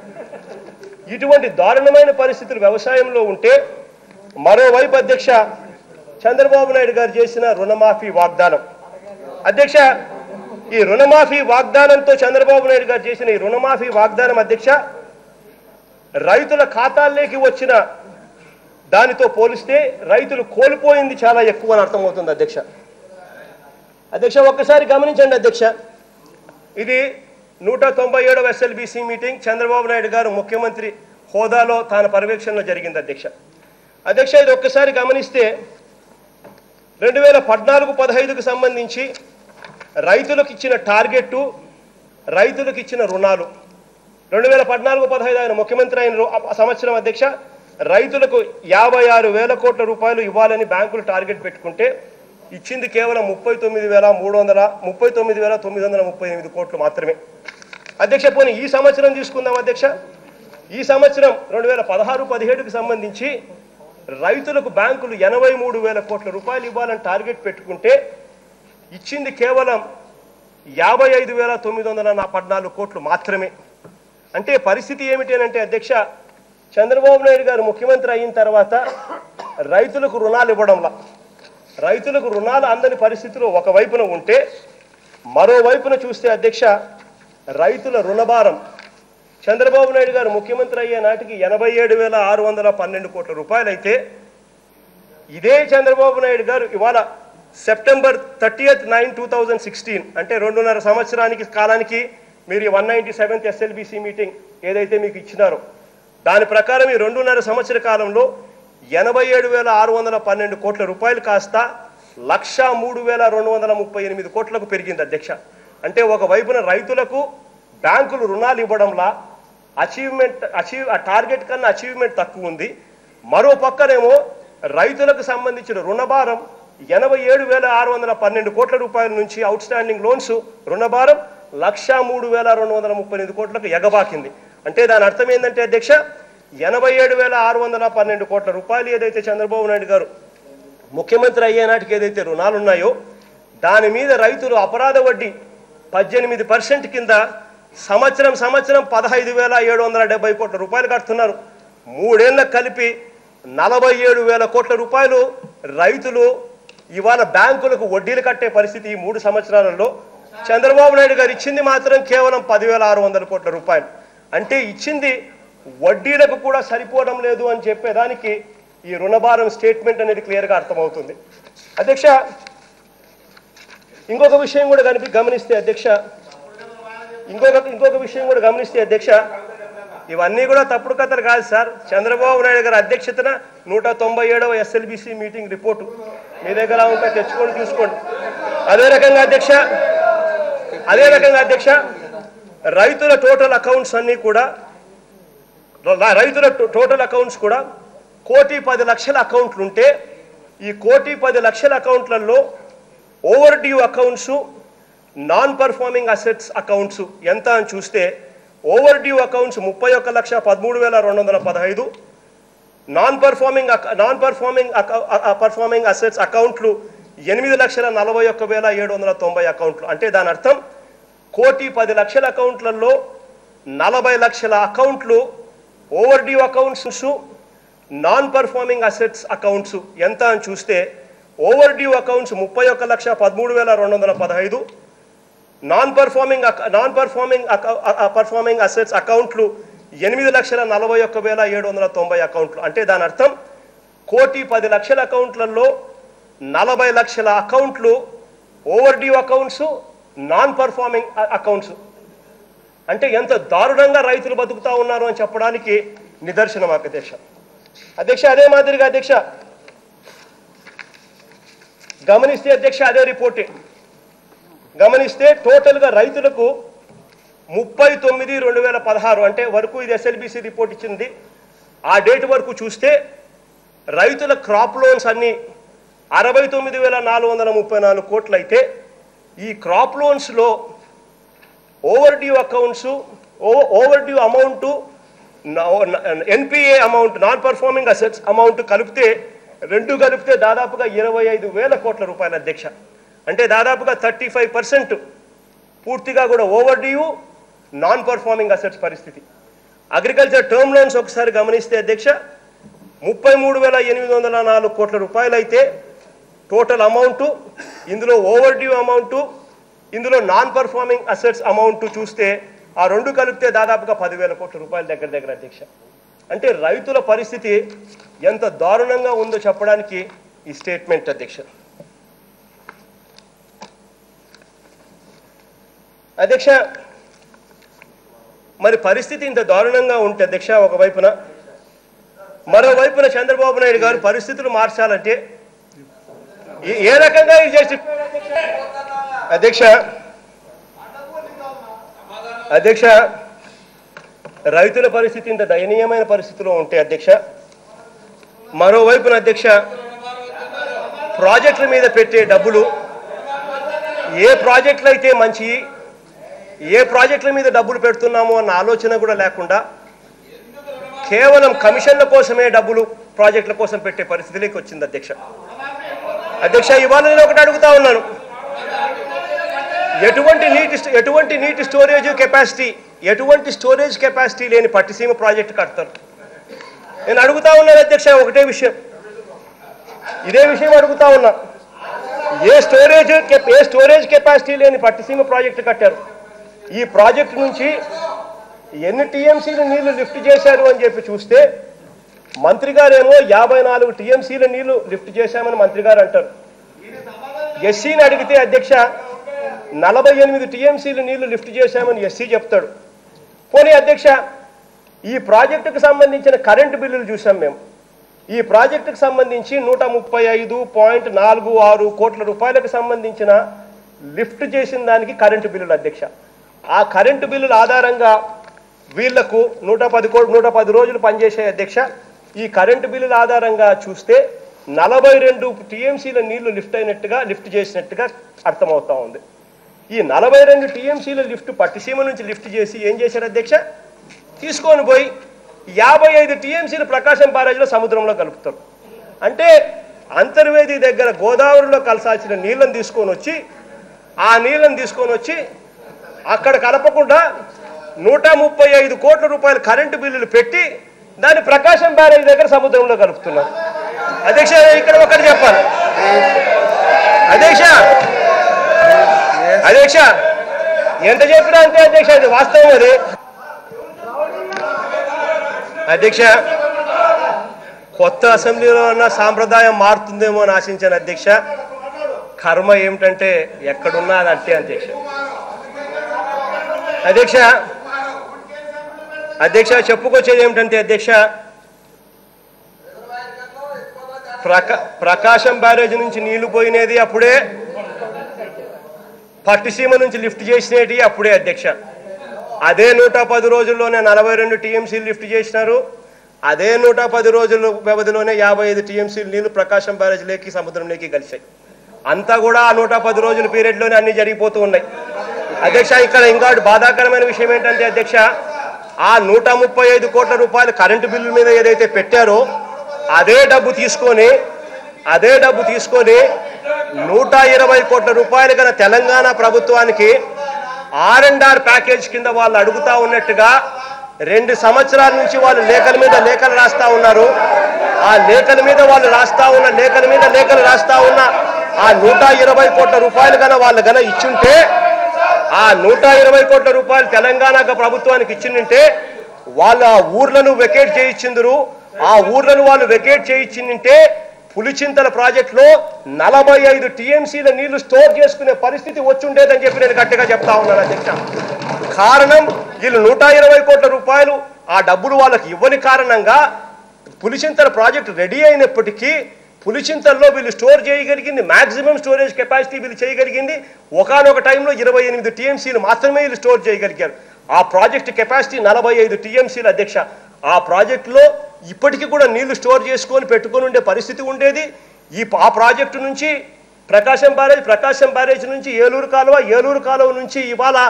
ఇటువంటి దారుణమైన పరిస్థితులు వ్యవసాయంలో ఉంటే మరోవైపు అధ్యక్ష చంద్రబాబు నాయుడు గారు చేసిన రుణమాఫీ వాగ్దానం అధ్యక్ష ఈ రుణమాఫీ వాగ్దానంతో చంద్రబాబు నాయుడు గారు చేసిన ఈ రుణమాఫీ వాగ్దానం అధ్యక్ష రైతుల ఖాతాల్లోకి వచ్చిన దానితో పోలిస్తే రైతులు కోల్పోయింది చాలా ఎక్కువ అని అర్థమవుతుంది అధ్యక్ష అధ్యక్ష ఒక్కసారి గమనించండి అధ్యక్ష ఇది నూట తొంభై ఏడవ ఎస్ఎల్బిసి మీటింగ్ చంద్రబాబు నాయుడు గారు ముఖ్యమంత్రి హోదాలో తాను పర్యవేక్షణలో జరిగింది అధ్యక్ష అధ్యక్ష ఇది ఒక్కసారి గమనిస్తే రెండు వేల పద్నాలుగు పదహైదుకు సంబంధించి రైతులకు ఇచ్చిన టార్గెట్ రైతులకు ఇచ్చిన రుణాలు రెండు వేల పద్నాలుగు పదహైదు ఆయన ముఖ్యమంత్రి అయిన రో- ఆ సంవత్సరం అధ్యక్ష రైతులకు యాభై ఆరు వేల కోట్ల రూపాయలు ఇవ్వాలని బ్యాంకులు టార్గెట్ పెట్టుకుంటే ఇచ్చింది కేవలం ముప్పై తొమ్మిది వేల మూడు వందల ముప్పై తొమ్మిది వేల తొమ్మిది వందల ముప్పై ఎనిమిది కోట్లు మాత్రమే అధ్యక్ష పోనీ ఈ సంవత్సరం తీసుకుందాం అధ్యక్ష ఈ సంవత్సరం రెండు వేల పదహారు పదిహేడుకి సంబంధించి రైతులకు బ్యాంకులు ఎనభై మూడు వేల కోట్ల రూపాయలు ఇవ్వాలని టార్గెట్ పెట్టుకుంటే ఇచ్చింది కేవలం యాభై ఐదు వేల తొమ్మిది వందల నా పద్నాలుగు కోట్లు మాత్రమే అంటే పరిస్థితి ఏమిటి అని అంటే అధ్యక్ష చంద్రబాబు నాయుడు గారు ముఖ్యమంత్రి అయిన తర్వాత రైతులకు రుణాలు ఇవ్వడంలా రైతులకు రుణాలు అందని పరిస్థితిలో ఒకవైపున ఉంటే మరోవైపున చూస్తే అధ్యక్ష రైతుల రుణభారం చంద్రబాబు నాయుడు గారు ముఖ్యమంత్రి అయ్యే నాటికి ఎనభై ఏడు వేల ఆరు వందల పన్నెండు కోట్ల రూపాయలు అయితే ఇదే చంద్రబాబు నాయుడు గారు ఇవాళ September thirtieth nine two thousand sixteen అంటే రెండున్నర సంవత్సరానికి కాలానికి మీరు one ninety seventh SLBC meeting ఏదైతే మీకు ఇచ్చినారో దాని ప్రకారం ఈ రెండున్నర సంవత్సర కాలంలో ఎనభై ఏడు వేల ఆరు వందల పన్నెండు కోట్ల రూపాయలు కాస్త లక్ష మూడు వేల రెండు వందల ముప్పై ఎనిమిది కోట్లకు పెరిగింది అధ్యక్ష అంటే ఒకవైపున రైతులకు బ్యాంకులు రుణాలు ఇవ్వడంలా అచీవ్మెంట్ అచీవ్ ఆ టార్గెట్ కన్నా అచీవ్మెంట్ తక్కువ ఉంది మరో పక్కనేమో రైతులకు సంబంధించిన రుణభారం ఎనభై ఏడు వేల ఆరు వందల పన్నెండు కోట్ల రూపాయల నుంచి అవుట్ స్టాండింగ్ లోన్స్ రుణభారం లక్ష మూడు వేల రెండు వందల ముప్పై ఎనిమిది కోట్లకు ఎగబాకింది అంటే దాని అర్థం ఏంటంటే అధ్యక్ష ఎనభై ఏడు వేల ఆరు వందల పన్నెండు కోట్ల రూపాయలు ఏదైతే చంద్రబాబు నాయుడు గారు ముఖ్యమంత్రి అయ్యే నాటికి ఏదైతే రుణాలు ఉన్నాయో దాని మీద రైతులు అపరాధ వడ్డీ పద్దెనిమిది పర్సెంట్ కింద సంవత్సరం సంవత్సరం పదహైదు వేల ఏడు వందల డెబ్బై కోట్ల రూపాయలు కడుతున్నారు మూడేళ్లకు కలిపి నలభై ఏడు వేల కోట్ల రూపాయలు రైతులు ఇవాళ బ్యాంకులకు వడ్డీలు కట్టే పరిస్థితి ఈ మూడు సంవత్సరాలలో చంద్రబాబు నాయుడు గారు ఇచ్చింది మాత్రం కేవలం పదివేల ఆరు వందల కోట్ల రూపాయలు అంటే ఇచ్చింది వడ్డీలకు కూడా సరిపోవడం లేదు అని చెప్పేదానికి ఈ రుణభారం స్టేట్మెంట్ అనేది క్లియర్గా అర్థమవుతుంది అధ్యక్ష ఇంకొక విషయం కూడా కనిపి గమనిస్తే అధ్యక్ష ఇంకొక ఇంకొక విషయం కూడా గమనిస్తే అధ్యక్ష ఇవన్నీ కూడా తప్పుడు కథలు కాదు సార్ చంద్రబాబు నాయుడు గారి అధ్యక్షతన నూట తొంభై ఏడవ ఎస్ఎల్బిసి మీటింగ్ రిపోర్టు మీ దగ్గర ఉంటే తెచ్చుకొని చూసుకోండి అదే రకంగా అధ్యక్ష అదే రకంగా అధ్యక్ష రైతుల టోటల్ అకౌంట్స్ అన్నీ కూడా ర- రైతుల టో- టోటల్ అకౌంట్స్ కూడా కోటి పది లక్షల అకౌంట్లు ఉంటే ఈ కోటి పది లక్షల అకౌంట్లలో overdue accounts non performing assets accounts ఎంత అని చూస్తే ఓవర్ డ్యూ అకౌంట్స్ ముప్పై ఒక్క లక్ష పదమూడు వేల రెండు వందల పదహైదు non performing non performing performing assets అకౌంట్లు ఎనిమిది లక్షల నలభై ఒక్క వేల ఏడు వందల తొంభై అకౌంట్లు అంటే దాని అర్థం కోటి పది లక్షల అకౌంట్లలో నలభై లక్షల అకౌంట్లు overdue accounts non performing assets accounts ఎంత అని చూస్తే ఓవర్ డ్యూ అకౌంట్స్ ముప్పై ఒక్క లక్ష పదమూడు వేల రెండు వందల పదహైదు non performing non performing performing assets అకౌంట్లు ఎనిమిది లక్షల నలభై ఒక్క వేల ఏడు వందల తొంభై అకౌంట్లు అంటే దాని అర్థం కోటి పది లక్షల అకౌంట్లలో నలభై లక్షల అకౌంట్లు overdue accounts non performing accounts అంటే ఎంత దారుణంగా రైతులు బతుకుతా ఉన్నారు అని చెప్పడానికి నిదర్శనం అధ్యక్ష అధ్యక్ష అదే మాదిరిగా అధ్యక్ష గమనిస్తే అధ్యక్ష అదే రిపోర్టే గమనిస్తే టోటల్గా రైతులకు ముప్పై తొమ్మిది రెండు వేల పదహారు అంటే వరకు ఇది ఎస్ఎల్బిసి రిపోర్ట్ ఇచ్చింది ఆ డేట్ వరకు చూస్తే రైతుల క్రాప్ లోన్స్ అన్ని అరవై తొమ్మిది వేల నాలుగు వందల ముప్పై నాలుగు కోట్లు అయితే ఈ క్రాప్ లోన్స్లో overdue accounts overdue amount NPA amount non performing assets amount కలిపితే రెండు కలిపితే దాదాపుగా ఇరవై ఐదు వేల కోట్ల రూపాయల అధ్యక్ష అంటే దాదాపుగా థర్టీ ఫైవ్ పర్సెంట్ పూర్తిగా కూడా overdue non performing assets పరిస్థితి అగ్రికల్చర్ టర్మ్ లోన్స్ ఒకసారి గమనిస్తే అధ్యక్ష ముప్పై మూడు వేల ఎనిమిది వందల నాలుగు కోట్ల రూపాయలు అయితే టోటల్ అమౌంట్ ఇందులో ఓవర్ డ్యూ అమౌంట్ ఇందులో నాన్ పర్ఫార్మింగ్ అసెట్స్ అమౌంట్ చూస్తే ఆ రెండు కలిపితే దాదాపుగా పదివేల కోట్ల రూపాయల దగ్గర దగ్గర అధ్యక్ష అంటే రైతుల పరిస్థితి ఎంత దారుణంగా ఉందో చెప్పడానికి ఈ స్టేట్మెంట్ అధ్యక్ష అధ్యక్ష మరి పరిస్థితి ఇంత దారుణంగా ఉంటే అధ్యక్ష ఒకవైపున మరోవైపున చంద్రబాబు నాయుడు గారు పరిస్థితులు మార్చాలంటే ఏ- ఏ రకంగా ఇది చేసి అధ్యక్ష అధ్యక్ష రైతుల పరిస్థితి ఇంత దయనీయమైన పరిస్థితిలో ఉంటే అధ్యక్ష మరోవైపున అధ్యక్ష ప్రాజెక్టుల మీద పెట్టే డబ్బులు ఏ ప్రాజెక్టులు అయితే మంచి ఏ ప్రాజెక్టుల మీద డబ్బులు పెడుతున్నామో అన్న ఆలోచన కూడా లేకుండా కేవలం కమిషన్ల కోసమే డబ్బులు ప్రాజెక్టుల కోసం పెట్టే పరిస్థితిలోకి వచ్చింది అధ్యక్ష అధ్యక్ష ఇవాళ నేను ఒకటి అడుగుతా ఉన్నాను ఎటువంటి నీటి స్ట- ఎటువంటి నీటి స్టోరేజ్ కెపాసిటీ ఎటువంటి స్టోరేజ్ కెపాసిటీ లేని పట్టిసీమ ప్రాజెక్టు కడతారు నేను అడుగుతా ఉన్నాను అధ్యక్ష ఒకటే విషయం ఇదే విషయం అడుగుతా ఉన్నా ఏ స్టోరేజ్ కెప్- ఏ స్టోరేజ్ కెపాసిటీ లేని పట్టిసీమ ప్రాజెక్టు కట్టారు ఈ ప్రాజెక్టు నుంచి ఎన్ని టీఎంసీలు నీళ్లు లిఫ్ట్ చేశారు అని చెప్పి చూస్తే మంత్రి గారేమో యాభై నాలుగు టీఎంసీల నీళ్లు లిఫ్ట్ చేశామని మంత్రి గారు అంటారు ఎస్సీని అడిగితే అధ్యక్ష నలభై ఎనిమిది టీఎంసీలు నీళ్లు లిఫ్ట్ చేశామని ఎస్సీ చెప్తాడు పోనీ అధ్యక్ష ఈ ప్రాజెక్టుకు సంబంధించిన కరెంటు బిల్లులు చూసాం మేము ఈ ప్రాజెక్టుకు సంబంధించి నూట ముప్పై ఐదు పాయింట్ నాలుగు ఆరు కోట్ల రూపాయలకు సంబంధించిన లిఫ్ట్ చేసిన దానికి కరెంటు బిల్లులు అధ్యక్ష ఆ కరెంటు బిల్లుల ఆధారంగా వీళ్లకు నూట పది కో నూట పది రోజులు పనిచేసే అధ్యక్ష ఈ కరెంటు బిల్లుల ఆధారంగా చూస్తే నలభై రెండు టీఎంసీల నీళ్లు లిఫ్ట్ అయినట్టుగా లిఫ్ట్ చేసినట్టుగా అర్థమవుతా ఉంది ఈ నలభై రెండు టీఎంసీల లిఫ్ట్ పట్టిసీమ నుంచి లిఫ్ట్ చేసి ఏం చేశారు అధ్యక్ష తీసుకొని పోయి యాభై ఐదు టీఎంసీలు ప్రకాశం బ్యారేజ్లో సముద్రంలో కలుపుతారు అంటే అంతర్వేది దగ్గర గోదావరిలో కలసాల్సిన నీళ్ళని తీసుకొని వచ్చి ఆ నీళ్ళని తీసుకొని వచ్చి అక్కడ కలపకుండా నూట ముప్పై ఐదు కోట్ల రూపాయల కరెంటు బిల్లులు పెట్టి దాన్ని ప్రకాశం బ్యారేజ్ దగ్గర సముద్రంలో కలుపుతున్నారు అధ్యక్ష ఇక్కడ ఒకటి చెప్పాలి అధ్యక్ష అధ్యక్ష ఎంత చెప్పినా అంతే అధ్యక్ష అది వాస్తవం అది అధ్యక్ష కొత్త అసెంబ్లీలో ఉన్న సాంప్రదాయం మారుతుందేమో అని ఆశించాను అధ్యక్ష కర్మ ఏమిటంటే ఎక్కడున్నా అది అంతే అధ్యక్ష అధ్యక్ష అధ్యక్ష చెప్పుకొచ్చేది ఏమిటంటే అధ్యక్ష ప్రకా ప్రకాశం బ్యారేజ్ నుంచి నీళ్లు పోయినది అప్పుడే పట్టిసీమ నుంచి లిఫ్ట్ చేసినవి అప్పుడే అధ్యక్ష అదే నూట పది రోజుల్లోనే నలభై రెండు టీఎంసీలు లిఫ్ట్ చేసినారు అదే నూట పది రోజుల వ్యవధిలోనే యాభై ఐదు టీఎంసీలు నీళ్లు ప్రకాశం బ్యారేజ్లోకి సముద్రంలోకి కలిశాయి అంతా కూడా ఆ నూట పది రోజుల పీరియడ్లోనే అన్ని జరిగిపోతూ ఉన్నాయి అధ్యక్ష ఇక్కడ ఇంకోటి బాధాకరమైన విషయం ఏంటంటే అధ్యక్ష ఆ నూట ముప్పై ఐదు కోట్ల రూపాయలు కరెంటు బిల్లు మీద ఏదైతే పెట్టారో అదే డబ్బు తీసుకొని అదే డబ్బు తీసుకొని నూట ఇరవై కోట్ల రూపాయలు గల తెలంగాణ ప్రభుత్వానికి ఆర్ అండ్ ఆర్ ప్యాకేజ్ కింద వాళ్ళు అడుగుతా ఉన్నట్టుగా రెండు సంవత్సరాల నుంచి వాళ్ళు లేఖల మీద లేఖలు రాస్తా ఉన్నారు ఆ లేఖల మీద వాళ్ళు రాస్తా ఉన్న లేఖల మీద లేఖలు రాస్తా ఉన్న ఆ నూట ఇరవై కోట్ల రూపాయలు గన వాళ్ళు గన ఇచ్చుంటే ఆ నూట ఇరవై కోట్ల రూపాయలు తెలంగాణ ప్రభుత్వానికి ఇచ్చిందంటే వాళ్ళు ఆ ఊర్లను వెకేట్ చేయించిందరు ఆ ఊర్లను వాళ్ళు వెకేట్ చేయించిందంటే పులిచింతల ప్రాజెక్టులో నలభై ఐదు టీఎంసీల నీళ్లు స్టోర్ చేసుకునే పరిస్థితి వచ్చుండేదని చెప్పి నేను గట్టిగా చెప్తా ఉన్నాను అధ్యక్ష కారణం వీళ్ళు నూట ఇరవై కోట్ల రూపాయలు ఆ డబ్బులు వాళ్ళకి ఇవ్వని కారణంగా పులిచింతల ప్రాజెక్ట్ రెడీ అయినప్పటికీ పులిచింతల్లో వీళ్ళు స్టోర్ చేయగలిగింది మాక్సిమం స్టోరేజ్ కెపాసిటీ వీళ్ళు చేయగలిగింది ఒకనొక టైంలో ఇరవై ఎనిమిది టీఎంసీలు మాత్రమే వీళ్ళు స్టోర్ చేయగలిగారు ఆ ప్రాజెక్ట్ కెపాసిటీ నలభై ఐదు టీఎంసీలు అధ్యక్ష ఆ ప్రాజెక్టులో ఇప్పటికీ కూడా నీళ్లు స్టోర్ చేసుకొని పెట్టుకొని ఉండే పరిస్థితి ఉండేది ఈ ఆ ప్రాజెక్టు నుంచి ప్రకాశం బ్యారేజ్ ప్రకాశం బ్యారేజ్ నుంచి ఏలూరు కాలువ ఏలూరు కాలువ నుంచి ఇవాళ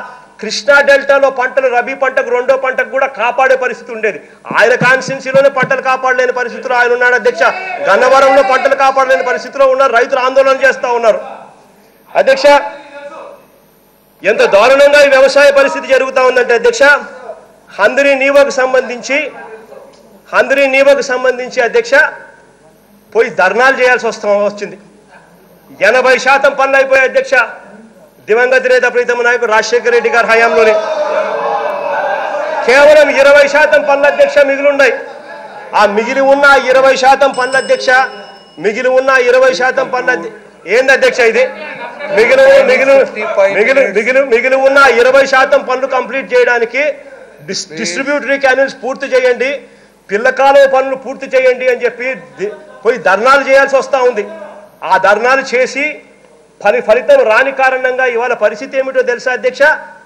కృష్ణా డెల్టాలో పంటలు రబీ పంటకు రెండో పంటకు కూడా కాపాడే పరిస్థితి ఉండేది ఆయన కాన్స్టిట్యున్సీలోనే పంటలు కాపాడలేని పరిస్థితిలో ఆయన ఉన్నాడు అధ్యక్ష గన్నవరంలో పంటలు కాపాడలేని పరిస్థితిలో ఉన్నారు రైతులు ఆందోళన చేస్తా ఉన్నారు అధ్యక్ష ఎంత దారుణంగా ఈ వ్యవసాయ పరిస్థితి జరుగుతా ఉందంటే అధ్యక్ష హందరి నీవకు సంబంధించి హందరి నీవకు సంబంధించి అధ్యక్ష పోయి ధర్నాలు చేయాల్సి వస్తా వచ్చింది ఎనభై శాతం పనులు అయిపోయాయి అధ్యక్ష దివంగత నేత ప్రీతమ నాయకుడు రాజశేఖర రెడ్డి గారి హయాంలోనే కేవలం ఇరవై శాతం పనుల అధ్యక్ష మిగిలి ఉన్నాయి ఆ మిగిలి ఉన్న ఇరవై శాతం పనుల అధ్యక్ష మిగిలి ఉన్న ఇరవై శాతం పనుల అధ్య- ఏంది అధ్యక్ష ఇది మిగిలి మిగిలి మిగిలి మిగిలి మిగిలి ఉన్న ఇరవై శాతం పనులు కంప్లీట్ చేయడానికి డిస్- డిస్ట్రిబ్యూటరీ క్యానల్స్ పూర్తి చేయండి పిల్లకాలువ పనులు పూర్తి చేయండి అని చెప్పి ది- పోయి ధర్నాలు చేయాల్సి వస్తా ఉంది ఆ ధర్నాలు చేసి ఫలి ఫలితం రాని కారణంగా ఇవాళ పరిస్థితి ఏమిటో తెలుసా అధ్యక్ష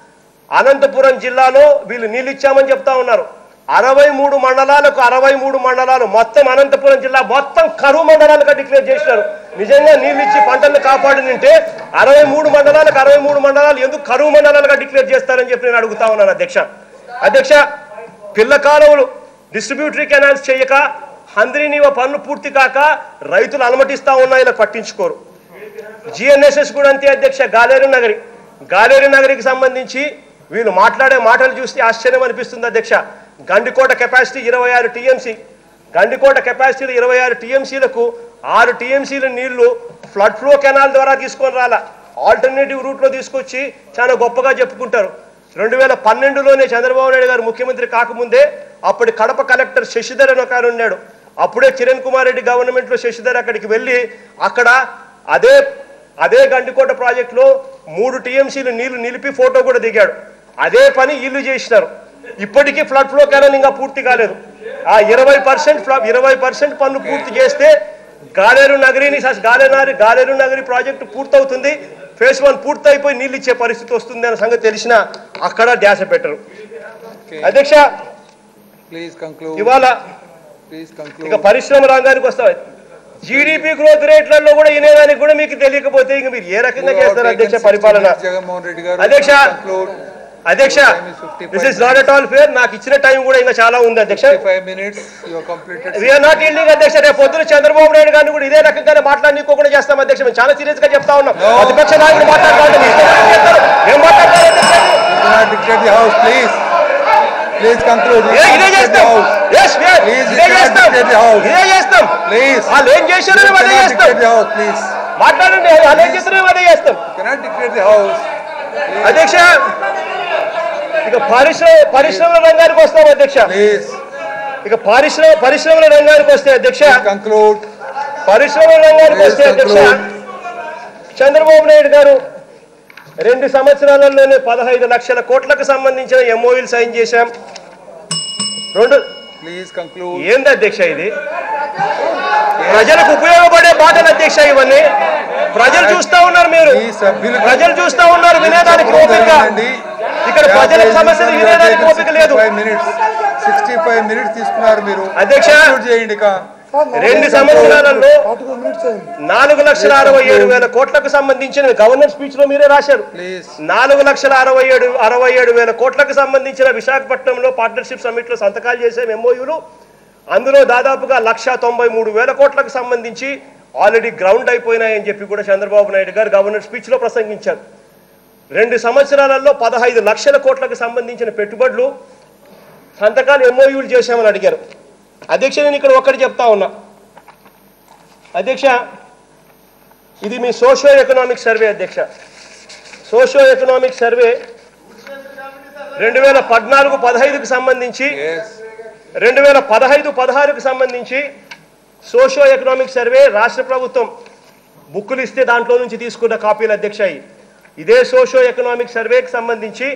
అనంతపురం జిల్లాలో వీళ్ళు నీళ్ళు ఇచ్చామని చెప్తా ఉన్నారు అరవై మూడు మండలాలకు అరవై మూడు మండలాలు మొత్తం అనంతపురం జిల్లా మొత్తం కరువు మండలాలుగా డిక్లేర్ చేసినారు నిజంగా నీళ్ళు ఇచ్చి పంటలను కాపాడినంటే అరవై మూడు మండలాలకు అరవై మూడు మండలాలు ఎందుకు కరువు మండలాలుగా డిక్లేర్ చేస్తారని చెప్పి నేను అడుగుతా ఉన్నాను అధ్యక్ష అధ్యక్ష పిల్ల కాలువలు డిస్ట్రిబ్యూటరీ కెనాల్స్ చేయక హంద్రీనీవ పనులు పూర్తి కాక రైతులు అలమటిస్తా ఉన్నా ఇలా పట్టించుకోరు జిఎన్ఎస్ఎస్ కూడా అంతే అధ్యక్ష గాలేరు నగరి గాలేరు నగరికి సంబంధించి వీళ్ళు మాట్లాడే మాటలు చూస్తే ఆశ్చర్యం అనిపిస్తుంది అధ్యక్ష గండికోట కెపాసిటీ ఇరవై ఆరు టీఎంసీ గండికోట కెపాసిటీలు ఇరవై ఆరు టీఎంసీలకు ఆరు టీఎంసీల నీళ్లు ఫ్లడ్ ఫ్లో కెనాల్ ద్వారా తీసుకొని రాలా ఆల్టర్నేటివ్ రూట్లో తీసుకొచ్చి చాలా గొప్పగా చెప్పుకుంటారు రెండు వేల పన్నెండులోనే చంద్రబాబు నాయుడు గారు ముఖ్యమంత్రి కాకముందే అప్పటి కడప కలెక్టర్ శశిధర్ అని ఒక ఆయన ఉన్నాడు అప్పుడే కిరణ్ కుమార్ రెడ్డి గవర్నమెంట్లో శశిధర్ అక్కడికి వెళ్ళి అక్కడ అదే అదే గండికోట ప్రాజెక్టులో మూడు టీఎంసీలు నీళ్లు నిలిపి ఫోటో కూడా దిగాడు అదే పని ఇల్లు చేసినారు ఇప్పటికీ ఫ్లడ్ ఫ్లో కెనాల్ ఇంకా పూర్తి కాలేదు ఆ ఇరవై పర్సెంట్ ఇరవై పర్సెంట్ పనులు పూర్తి చేస్తే గాలేరు నగరిని స- గాలేనారి గాలేరు నగరి ప్రాజెక్టు పూర్తవుతుంది ఫేజ్ వన్ పూర్తయిపోయి నీళ్ళు ఇచ్చే పరిస్థితి వస్తుంది అనే సంగతి తెలిసిన అక్కడ ధ్యాస పెట్టరు Okay, అధ్యక్ష please conclude, ఇవాళ please ఇక conclude. పరిశ్రమ రంగానికి వస్తాం జీడిపి గ్రోత్ రేట్లలో కూడా వినేదానికి కూడా మీకు తెలియకపోతే ఇంక మీరు ఏ రకంగా You have చేస్తారు taken అధ్యక్ష 60 పరిపాలన minutes, Jagannathan Reddy garu. అధ్యక్ష, Please conclude. అధ్యక్ష Your time is 55 this is not at all fair నాకు ఇచ్చిన టైం కూడా ఇంకా చాలా ఉంది అధ్యక్ష 55 minutes, you have completed. We are not yielding అధ్యక్ష రేపు పొద్దున చంద్రబాబు నాయుడు గారిని కూడా ఇదే రకంగానే మాట్లాడనీకోకుండా చేస్తాం అధ్యక్ష మేము చాలా సీరియస్ గా చెప్తా ఉన్నాం No. ప్రతిపక్ష నాయకుడు మాట్లాడతారు మీ ఇష్టం వచ్చినట్టు చేస్తారు. ఏం మాట్లాడతారు అధ్యక్ష? You cannot dictate the house, please. Please conclude. You A, cannot ఇదే dictate the చేస్తాం house. Yes, yes. Please, you ఇదే cannot చేస్తాం dictate the house. ఇదే చేస్తాం Please. వాళ్ళు ఏం చేశారో You మేము అదే cannot చేస్తాం dictate the house, please. మాట్లాడండి వాళ్ళు ఏం చేస్తారో మేము అదే చేస్తాం You cannot dictate the house. అధ్యక్ష ఇక పరిశ్రమ పరిశ్రమల రంగానికి వస్తాం అధ్యక్ష Please, ఇక పరిశ్రమ పరిశ్రమల రంగానికి వస్తే అధ్యక్ష please conclude. పరిశ్రమల రంగానికి వస్తే Please అధ్యక్ష conclude. చంద్రబాబు నాయుడు గారు రెండు సంవత్సరాలలోనే పదహైదు లక్షల కోట్లకు సంబంధించిన ఎంఓయూలు సైన్ చేశాం రెండు Please conclude. ఏంది అధ్యక్ష ఇది ప్రజలకు ఉపయోగపడే మాటలు అధ్యక్ష ఇవన్నీ ప్రజలు చూస్తా ఉన్నారు మీరు ఈ సభ్యులకు ప్రజలు చూస్తా ఉన్నారు వినేదానికి ఓపిక ఇక్కడ ప్రజల సమస్యలు వినేదానికి ఓపిక లేదు మినిట్స్ సిక్స్టీ ఫైవ్ మినిట్స్ తీసుకున్నారు మీరు అధ్యక్ష, Conclude చేయండి ఇక రెండు సంవత్సరాలలో నాలుగు లక్షల అరవై ఏడు వేల కోట్లకు సంబంధించిన గవర్నర్ స్పీచ్ లో మీరే రాశారు ప్లీజ్ నాలుగు లక్షల అరవై ఏడు అరవై ఏడు వేల కోట్లకు సంబంధించిన విశాఖపట్నంలో పార్ట్నర్షిప్ సమిట్ లో సంతకాలు చేసే ఎంఓయూలు అందులో దాదాపుగా లక్ష తొంభై మూడు వేల కోట్లకు సంబంధించి ఆల్రెడీ గ్రౌండ్ అయిపోయినాయని చెప్పి కూడా చంద్రబాబు నాయుడు గారు గవర్నర్ స్పీచ్ లో ప్రసంగించారు రెండు సంవత్సరాలలో పదహైదు లక్షల కోట్లకు సంబంధించిన పెట్టుబడులు సంతకాలు ఎంఓయూలు చేశామని అడిగారు అధ్యక్ష నేను ఇక్కడ ఒక్కటి చెప్తా ఉన్నా అధ్యక్ష ఇది మీ సోషియో ఎకనామిక్ సర్వే అధ్యక్ష సోషియో ఎకనామిక్ సర్వే రెండు వేల పద్నాలుగు పదహైదుకు సంబంధించి ఎస్ రెండు వేల పదహైదు పదహారుకు సంబంధించి సోషియో ఎకనామిక్ సర్వే రాష్ట్ర ప్రభుత్వం బుక్కులు ఇస్తే దాంట్లో నుంచి తీసుకున్న కాపీలు అధ్యక్ష ఇవి. ఇదే సోషియో ఎకనామిక్ సర్వేకి సంబంధించి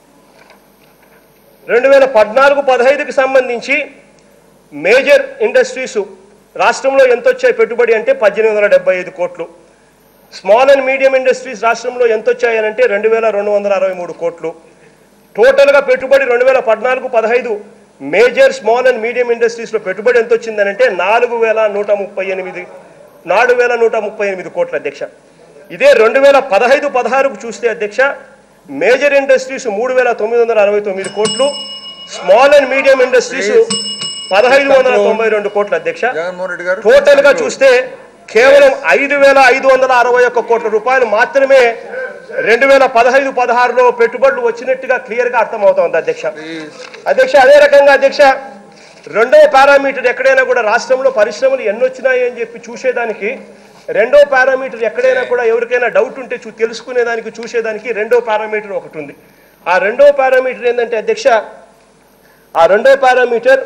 రెండు వేల పద్నాలుగు పదహైదుకి సంబంధించి మేజర్ ఇండస్ట్రీస్ రాష్ట్రంలో ఎంత వచ్చాయి పెట్టుబడి అంటే పద్దెనిమిది వందల డెబ్బై ఐదు కోట్లు స్మాల్ అండ్ మీడియం ఇండస్ట్రీస్ రాష్ట్రంలో ఎంత వచ్చాయనంటే రెండు వేల రెండు వందల అరవై మూడు కోట్లు టోటల్గా పెట్టుబడి రెండు వేల పద్నాలుగు పదహైదు మేజర్ స్మాల్ అండ్ మీడియం ఇండస్ట్రీస్లో పెట్టుబడి ఎంత వచ్చిందనంటే నాలుగు వేల నూట ముప్పై ఎనిమిది నాలుగు వేల నూట ముప్పై ఎనిమిది కోట్ల అధ్యక్ష ఇదే రెండు వేల పదహైదు పదహారుకు చూస్తే అధ్యక్ష మేజర్ ఇండస్ట్రీస్ మూడు వేల తొమ్మిది వందల అరవై తొమ్మిది కోట్లు small and medium industries Please. పదహైదు వందల తొంభై రెండు కోట్ల అధ్యక్ష జగన్మోహన్ రెడ్డి గారు టోటల్ గా చూస్తే కేవలం ఐదు వేల ఐదు వందల అరవై ఒక్క కోట్ల రూపాయలు మాత్రమే రెండు వేల పదహైదు పదహారులో పెట్టుబడులు వచ్చినట్టుగా క్లియర్ గా అర్థమవుతోంది అధ్యక్ష ప్లీజ్ అధ్యక్ష అదే రకంగా అధ్యక్ష రెండవ పారామీటర్ ఎక్కడైనా కూడా రాష్ట్రంలో పరిశ్రమలు ఎన్ని వచ్చినాయి అని చెప్పి చూసేదానికి రెండో పారామీటర్ ఎక్కడైనా కూడా ఎవరికైనా డౌట్ ఉంటే చూ తెలుసుకునేదానికి చూసేదానికి రెండో పారామీటర్ ఒకటి ఉంది ఆ రెండో పారామీటర్ ఏంటంటే అధ్యక్ష ఆ రెండో parameter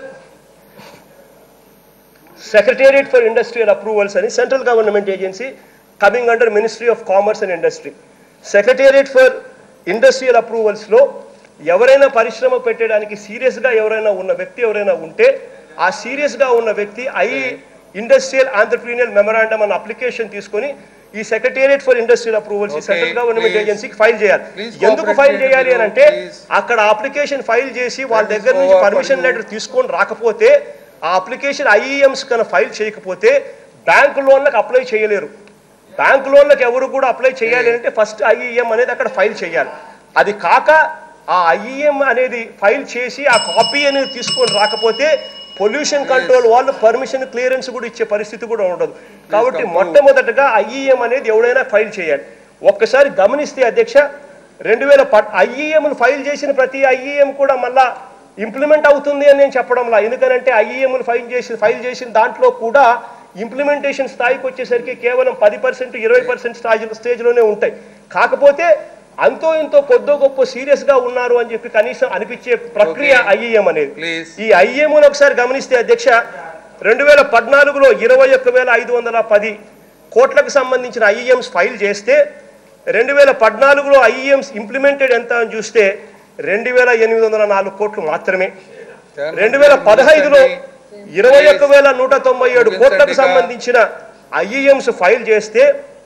secretariat for industrial approvals అని central government agency coming under ministry of commerce and industry secretariat for industrial అప్రూవల్స్లో ఎవరైనా పరిశ్రమ పెట్టడానికి సీరియస్గా ఎవరైనా ఉన్న వ్యక్తి ఎవరైనా ఉంటే ఆ సీరియస్గా ఉన్న వ్యక్తి ఐ ఇండస్ట్రియల్ ఆంటర్ప్రీనియల్ మెమరాండమ్ అన్న అప్లికేషన్ తీసుకొని ఈ సెక్రటేరియట్ ఫర్ ఇండస్ట్రియల్ అప్రూవల్స్ ఈ Okay, సెంట్రల్ గవర్నమెంట్ please. ఏజెన్సీకి ఫైల్ చేయాలి Please ఎందుకు cooperate ఫైల్ with చేయాలి అని me, అంటే please. అక్కడ అప్లికేషన్ ఫైల్ చేసి వాళ్ళ That is దగ్గర నుంచి over for permission you. Letter తీసుకొని రాకపోతే ఆ అప్లికేషన్ ఐఈఎంస్ కన్నా ఫైల్ చేయకపోతే బ్యాంక్ లోన్లకు అప్లై చేయలేరు బ్యాంక్ లోన్లకు ఎవరు కూడా అప్లై చేయాలి అంటే ఫస్ట్ ఐఈఎం అనేది అక్కడ ఫైల్ చేయాలి అది కాక ఆ ఐఈఎం అనేది ఫైల్ చేసి ఆ కాపీ అనేది తీసుకొని రాకపోతే పొల్యూషన్ కంట్రోల్ వాళ్ళు పర్మిషన్ క్లియరెన్స్ కూడా ఇచ్చే పరిస్థితి కూడా ఉండదు కాబట్టి conclude. మొట్టమొదటగా ఐఈఎం అనేది ఎవడైనా ఫైల్ చేయాలి ఒక్కసారి గమనిస్తే అధ్యక్ష రెండు వేల ఐఈఎంలు ఫైల్ చేసిన ప్రతి ఐఈఎం కూడా మళ్ళా ఇంప్లిమెంట్ అవుతుంది అని నేను చెప్పడంలా ఎందుకనంటే ఐఈఎంలు ఫైల్ చేసి ఫైల్ చేసిన దాంట్లో కూడా ఇంప్లిమెంటేషన్ స్థాయికి వచ్చేసరికి కేవలం పది పర్సెంట్ ఇరవై పర్సెంట్ స్టేజ్ స్టేజ్లోనే ఉంటాయి కాకపోతే అంతో ఇంతో కొద్దో గొప్ప సీరియస్ గా ఉన్నారు అని చెప్పి కనీసం అనిపించే ప్రక్రియ Okay. ఐఈఎం అనేది Please. ఈ ఐఏమును ఒకసారి గమనిస్తే అధ్యక్ష రెండు వేల పద్నాలుగులో ఇరవై ఒక్క వేల ఐదు వందల పది కోట్లకు సంబంధించిన ఐఈఎంస్ ఫైల్ చేస్తే రెండు వేల పద్నాలుగులో ఐఈఎంస్ ఇంప్లిమెంటెడ్ ఎంత అని చూస్తే రెండు వేల ఎనిమిది వందల నాలుగు కోట్లు మాత్రమే రెండు వేల పదహైదులో ఇరవై ఒక్క వేల నూట తొంభై ఏడు కోట్లకు సంబంధించిన ఐఈఎంస్ ఫైల్ చేస్తే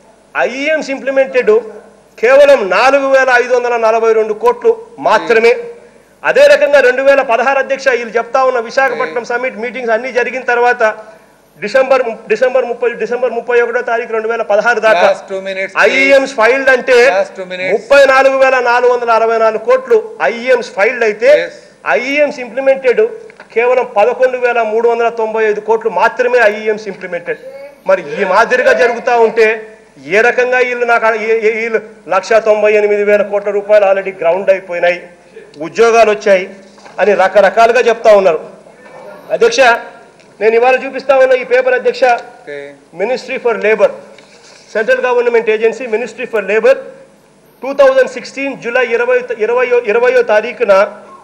ఐఈఎంస్ ఇంప్లిమెంటెడ్ కేవలం నాలుగు వేల ఐదు వందల నలభై రెండు కోట్లు మాత్రమే అదే రకంగా రెండు వేల పదహారు అధ్యక్ష వీళ్ళు చెప్తా ఉన్న విశాఖపట్నం సమిట్ మీటింగ్స్ అన్ని జరిగిన తర్వాత డిసెంబర్ ము- డిసెంబర్ ముప్పై డిసెంబర్ ముప్పై ఒకటో తారీఖు రెండు వేల పదహారు దాకా Last two minutes, please. IEMs filed అంటే Last two minutes. ముప్పై నాలుగు వేల నాలుగు వందల అరవై నాలుగు కోట్లు ఐఈఎంస్ ఫైల్డ్ అయితే Yes. ఐఈఎంస్ ఇంప్లిమెంటెడ్ కేవలం పదకొండు వేల మూడు వందల తొంభై ఐదు కోట్లు మాత్రమే ఐఈఎంస్ ఇంప్లిమెంటెడ్ మరి ఈ మాదిరిగా జరుగుతూ ఉంటే ఏ రకంగా వీళ్ళు నాకు ఆ- ఏ- ఏ- వీళ్ళు లక్ష తొంభై ఎనిమిది వేల కోట్ల రూపాయలు ఆల్రెడీ గ్రౌండ్ అయిపోయినాయి ఉద్యోగాలు వచ్చాయి అని రకరకాలుగా చెప్తా ఉన్నారు అధ్యక్ష నేను ఇవాళ చూపిస్తా ఉన్న ఈ పేపర్ అధ్యక్ష okay ministry for labour central government agency ministry for labour two thousand sixteen July ఇరవై ఇరవయో ఇరవయో తారీఖున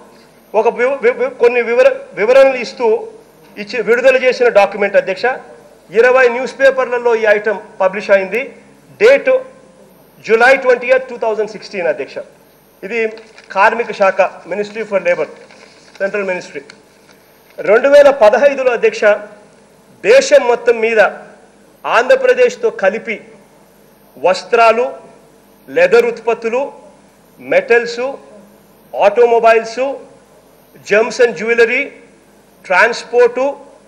ఒక వివ- వి- కొన్ని వివర వివరణలు ఇస్తూ ఇచ్చి విడుదల చేసిన డాక్యుమెంట్ అధ్యక్ష ఇరవై న్యూస్ పేపర్లలో ఈ ఐటమ్ పబ్లిష్ అయింది date July twenty two thousand sixteen అధ్యక్ష ఇది కార్మిక శాఖ ministry for labour central ministry రెండు వేల పదహైదులో అధ్యక్ష దేశం మొత్తం మీద ఆంధ్రప్రదేశ్తో కలిపి వస్త్రాలు లెదర్ ఉత్పత్తులు metals automobiles gems and jewellery transport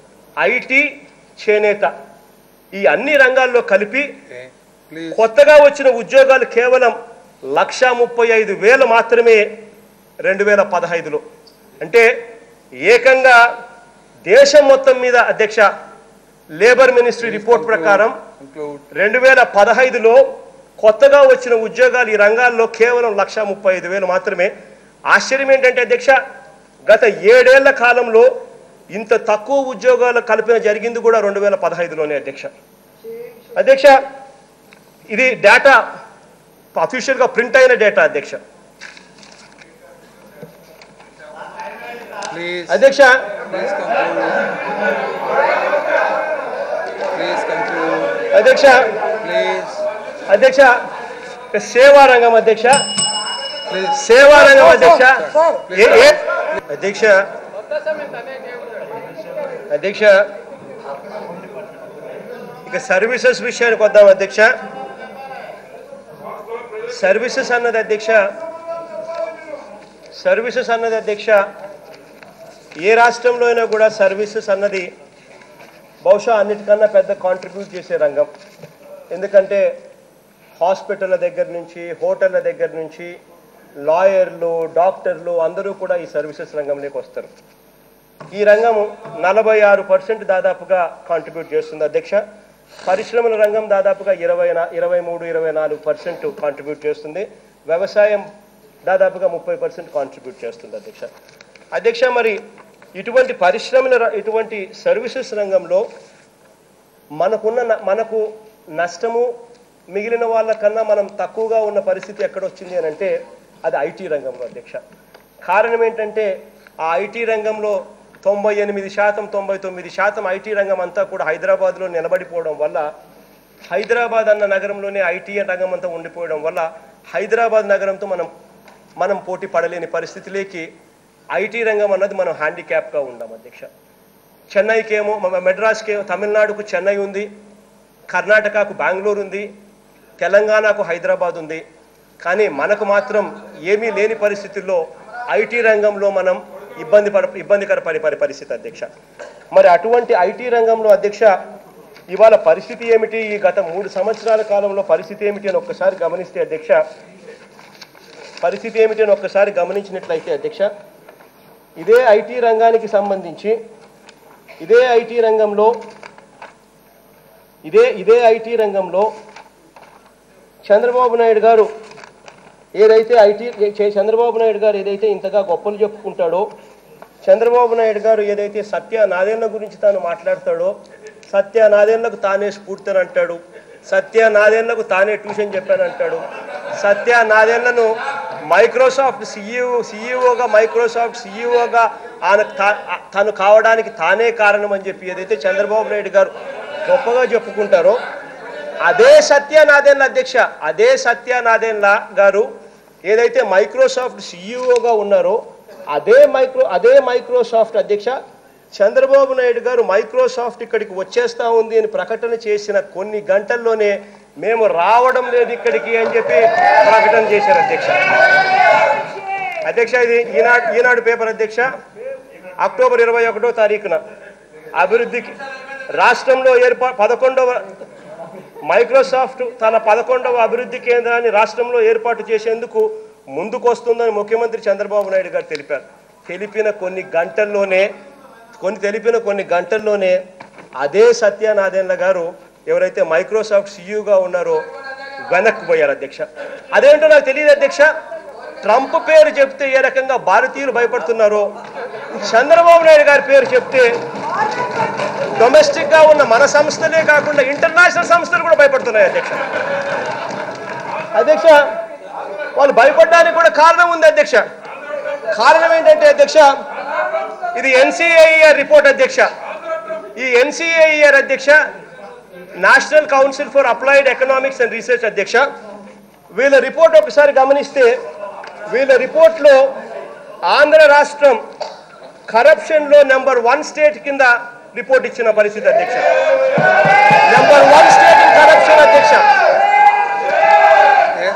IT చేనేత ఈ అన్ని రంగాల్లో కలిపి ఓకే ప్లీజ్ కొత్తగా వచ్చిన ఉద్యోగాలు కేవలం లక్ష ముప్పై ఐదు వేలు మాత్రమే రెండు వేల పదహైదులో అంటే ఏకంగా దేశం మొత్తం మీద అధ్యక్ష లేబర్ మినిస్ట్రీ రిపోర్ట్ ప్రకారం కంక్లూడ్ రెండు వేల పదహైదులో కొత్తగా వచ్చిన ఉద్యోగాలు ఈ రంగాల్లో కేవలం లక్ష ముప్పై ఐదు వేలు మాత్రమే ఆశ్చర్యం ఏంటంటే అధ్యక్ష గత ఏడేళ్ల కాలంలో ఇంత తక్కువ ఉద్యోగాల కల్పన జరిగింది కూడా రెండు వేల పదహైదులోనే అధ్యక్ష అధ్యక్ష ఇది డేటా అఫీషియల్గా ప్రింట్ అయిన డేటా అధ్యక్ష ప్లీజ్ అధ్యక్ష ప్లీజ్ కంక్లూడ్ ప్లీజ్ కంక్లూడ్ అధ్యక్ష ప్లీజ్ అధ్యక్ష సేవా రంగం అధ్యక్ష ప్లీజ్ సేవా రంగం అధ్యక్ష సార్, ఏ- ఏ- అధ్యక్ష అధ్యక్ష ఇక సర్వీసెస్ విషయానికి వద్దాం అధ్యక్ష సర్వీసెస్ అన్నది అధ్యక్ష సర్వీసెస్ అన్నది అధ్యక్ష ఏ రాష్ట్రంలో అయినా కూడా సర్వీసెస్ అన్నది బహుశా అన్నిటికన్నా పెద్ద కాంట్రిబ్యూట్ చేసే రంగం ఎందుకంటే హాస్పిటల్ల దగ్గర నుంచి హోటళ్ళ దగ్గర నుంచి లాయర్లు డాక్టర్లు అందరూ కూడా ఈ సర్వీసెస్ రంగంలోకి వస్తారు ఈ రంగము నలభై ఆరు పర్సెంట్ దాదాపుగా కాంట్రిబ్యూట్ చేస్తుంది అధ్యక్ష పరిశ్రమల రంగం దాదాపుగా ఇరవై నా ఇరవై మూడు ఇరవై నాలుగు పర్సెంట్ కాంట్రిబ్యూట్ చేస్తుంది వ్యవసాయం దాదాపుగా ముప్పై పర్సెంట్ కాంట్రిబ్యూట్ చేస్తుంది అధ్యక్ష అధ్యక్ష మరి ఇటువంటి పరిశ్రమల ర- ఇటువంటి సర్వీసెస్ రంగంలో మనకున్న న- మనకు నష్టము మిగిలిన వాళ్ళకన్నా మనం తక్కువగా ఉన్న పరిస్థితి ఎక్కడొచ్చింది అని అంటే అది ఐటీ రంగంలో అధ్యక్ష కారణం ఏంటంటే ఆ ఐటీ రంగంలో తొంభై ఎనిమిది శాతం తొంభై తొమ్మిది శాతం ఐటీ రంగం అంతా కూడా హైదరాబాద్లో నిలబడిపోవడం వల్ల హైదరాబాద్ అన్న నగరంలోనే ఐటీ రంగం అంతా ఉండిపోవడం వల్ల హైదరాబాద్ నగరంతో మనం మనం పోటీ పడలేని పరిస్థితిలోకి ఐటీ రంగం అన్నది మనం హ్యాండిక్యాప్గా ఉన్నాం అధ్యక్ష చెన్నైకేమో మ- మెడ్రాస్కి తమిళనాడుకు చెన్నై ఉంది కర్ణాటకకు బెంగళూరు ఉంది తెలంగాణకు హైదరాబాద్ ఉంది కానీ మనకు మాత్రం ఏమీ లేని పరిస్థితుల్లో ఐటీ రంగంలో మనం ఇబ్బంది పడ ఇబ్బందికర పరి పరి పరిస్థితి అధ్యక్ష మరి అటువంటి ఐటీ రంగంలో అధ్యక్ష ఇవాళ పరిస్థితి ఏమిటి ఈ గత మూడు సంవత్సరాల కాలంలో పరిస్థితి ఏమిటి అని ఒక్కసారి గమనిస్తే అధ్యక్ష పరిస్థితి ఏమిటి అని ఒక్కసారి గమనించినట్లయితే అధ్యక్ష ఇదే ఐటీ రంగానికి సంబంధించి ఇదే ఐటీ రంగంలో ఇదే ఇదే ఐటీ రంగంలో చంద్రబాబు నాయుడు గారు ఏదైతే ఐటీ చే- చంద్రబాబు నాయుడు గారు ఏదైతే ఇంతగా గొప్పలు చెప్పుకుంటాడో చంద్రబాబు నాయుడు గారు ఏదైతే సత్య నాదేళ్ల గురించి తాను మాట్లాడతాడో సత్య నాదేళ్లకు తానే స్ఫూర్తిని అంటాడు సత్య నాదేళ్లకు తానే ట్యూషన్ చెప్పానంటాడు సత్య నాదేళ్లను మైక్రోసాఫ్ట్ సిఇఓ సిఇఓగా మైక్రోసాఫ్ట్ సిఇఓగా ఆయన తా- తను కావడానికి తానే కారణం అని చెప్పి ఏదైతే చంద్రబాబు నాయుడు గారు గొప్పగా చెప్పుకుంటారో అదే సత్య నాదెన్ల అధ్యక్ష అదే సత్య నాదెన్ల గారు ఏదైతే మైక్రోసాఫ్ట్ సిఇఓగా ఉన్నారో అదే మైక్రో అదే మైక్రోసాఫ్ట్ అధ్యక్ష చంద్రబాబు నాయుడు గారు మైక్రోసాఫ్ట్ ఇక్కడికి వచ్చేస్తా ఉంది అని ప్రకటన చేసిన కొన్ని గంటల్లోనే మేము రావడం లేదు ఇక్కడికి అని చెప్పి ప్రకటన చేశారు అధ్యక్ష అధ్యక్ష ఇది ఈనాడు ఈనాడు పేపర్ అధ్యక్ష అక్టోబర్ ఇరవై ఒకటో తారీఖున అభివృద్ధికి రాష్ట్రంలో ఏర్పా పదకొండవ మైక్రోసాఫ్ట్ తన పదకొండవ అభివృద్ధి కేంద్రాన్ని రాష్ట్రంలో ఏర్పాటు చేసేందుకు ముందుకొస్తుందని ముఖ్యమంత్రి చంద్రబాబు నాయుడు గారు తెలిపారు తెలిపిన కొన్ని గంటల్లోనే కొన్ని తెలిపిన కొన్ని గంటల్లోనే అదే సత్యనారాయణ గారు ఎవరైతే మైక్రోసాఫ్ట్ సీఈఓగా ఉన్నారో వెనక్కి పోయారు అధ్యక్ష అదేంటో నాకు తెలియదు అధ్యక్ష ట్రంప్ పేరు చెప్తే ఏ రకంగా భారతీయులు భయపడుతున్నారో చంద్రబాబు నాయుడు గారి పేరు చెప్తే డొమెస్టిక్ గా ఉన్న మన సంస్థలే కాకుండా ఇంటర్నేషనల్ సంస్థలు కూడా భయపడుతున్నాయి అధ్యక్ష అధ్యక్ష వాళ్ళు భయపడడానికి కూడా కారణం ఉంది అధ్యక్ష కారణం ఏంటంటే అధ్యక్ష ఇది ఎన్సిఏఈఆర్ రిపోర్ట్ అధ్యక్ష ఈ ఎన్సిఏఈఆర్ అధ్యక్ష National Council for Applied Economics and Research అధ్యక్ష వీళ్ళ రిపోర్ట్ ఒకసారి గమనిస్తే వీళ్ళ రిపోర్ట్లో ఆంధ్ర రాష్ట్రం కరప్షన్ లో నెంబర్ వన్ స్టేట్ కింద రిపోర్ట్ ఇచ్చిన పరిస్థితి అధ్యక్ష number one state in corruption అధ్యక్ష Yes.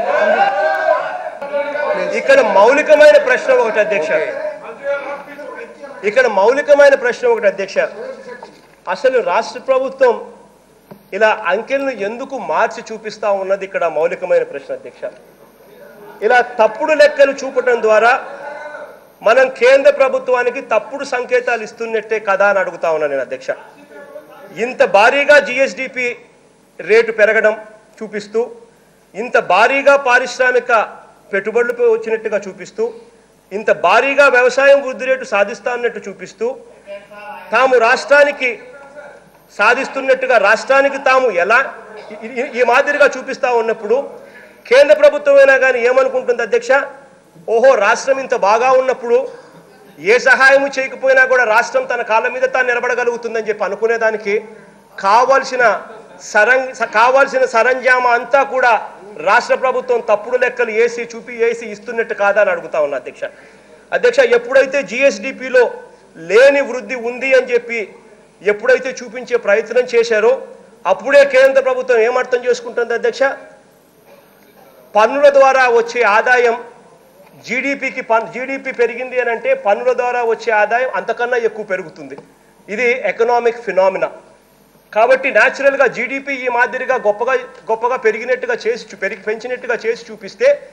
ఇక్కడ మౌలికమైన ప్రశ్న ఒకటి అధ్యక్ష ఇక్కడ మౌలికమైన ప్రశ్న ఒకటి అధ్యక్ష అసలు రాష్ట్ర ప్రభుత్వం ఇలా అంకెలను ఎందుకు మార్చి చూపిస్తా ఉన్నది ఇక్కడ మౌలికమైన ప్రశ్న అధ్యక్ష ఇలా తప్పుడు లెక్కలు చూపటం ద్వారా మనం కేంద్ర ప్రభుత్వానికి తప్పుడు సంకేతాలు ఇస్తున్నట్టే కదా అని అడుగుతా ఉన్నాను నేను అధ్యక్ష ఇంత భారీగా జిఎస్డిపి రేటు పెరగడం చూపిస్తూ ఇంత భారీగా పారిశ్రామిక పెట్టుబడులు వచ్చినట్టుగా చూపిస్తూ ఇంత భారీగా వ్యవసాయం వృద్ధి రేటు సాధిస్తా ఉన్నట్టు చూపిస్తూ తాము రాష్ట్రానికి సాధిస్తున్నట్టుగా రాష్ట్రానికి తాము ఎలా ఈ- ఈ- ఈ మాదిరిగా చూపిస్తా ఉన్నప్పుడు కేంద్ర ప్రభుత్వం అయినా కానీ ఏమనుకుంటుంది అధ్యక్ష ఓహో రాష్ట్రం ఇంత బాగా ఉన్నప్పుడు ఏ సహాయము చేయకపోయినా కూడా రాష్ట్రం తన కాళ్ళ మీద తాను నిలబడగలుగుతుందని చెప్పి అనుకునేదానికి కావాల్సిన సరం కావాల్సిన సరంజామా అంతా కూడా రాష్ట్ర ప్రభుత్వం తప్పుడు లెక్కలు వేసి చూపి వేసి ఇస్తున్నట్టు కాదా అని అడుగుతా ఉన్నా అధ్యక్ష అధ్యక్ష ఎప్పుడైతే జిఎస్డిపిలో లేని వృద్ధి ఉంది అని చెప్పి ఎప్పుడైతే చూపించే ప్రయత్నం చేశారో అప్పుడే కేంద్ర ప్రభుత్వం ఏమర్థం చేసుకుంటుంది అధ్యక్ష పన్నుల ద్వారా వచ్చే ఆదాయం జీడిపికి పన్ జీడిపి పెరిగింది అని అంటే పన్నుల ద్వారా వచ్చే ఆదాయం అంతకన్నా ఎక్కువ పెరుగుతుంది ఇది ఎకనామిక్ ఫినామినా కాబట్టి న్యాచురల్గా జీడిపి ఈ మాదిరిగా గొప్పగా గొప్పగా పెరిగినట్టుగా చేసి చూ- పెరిగి పెంచినట్టుగా చేసి చూపిస్తే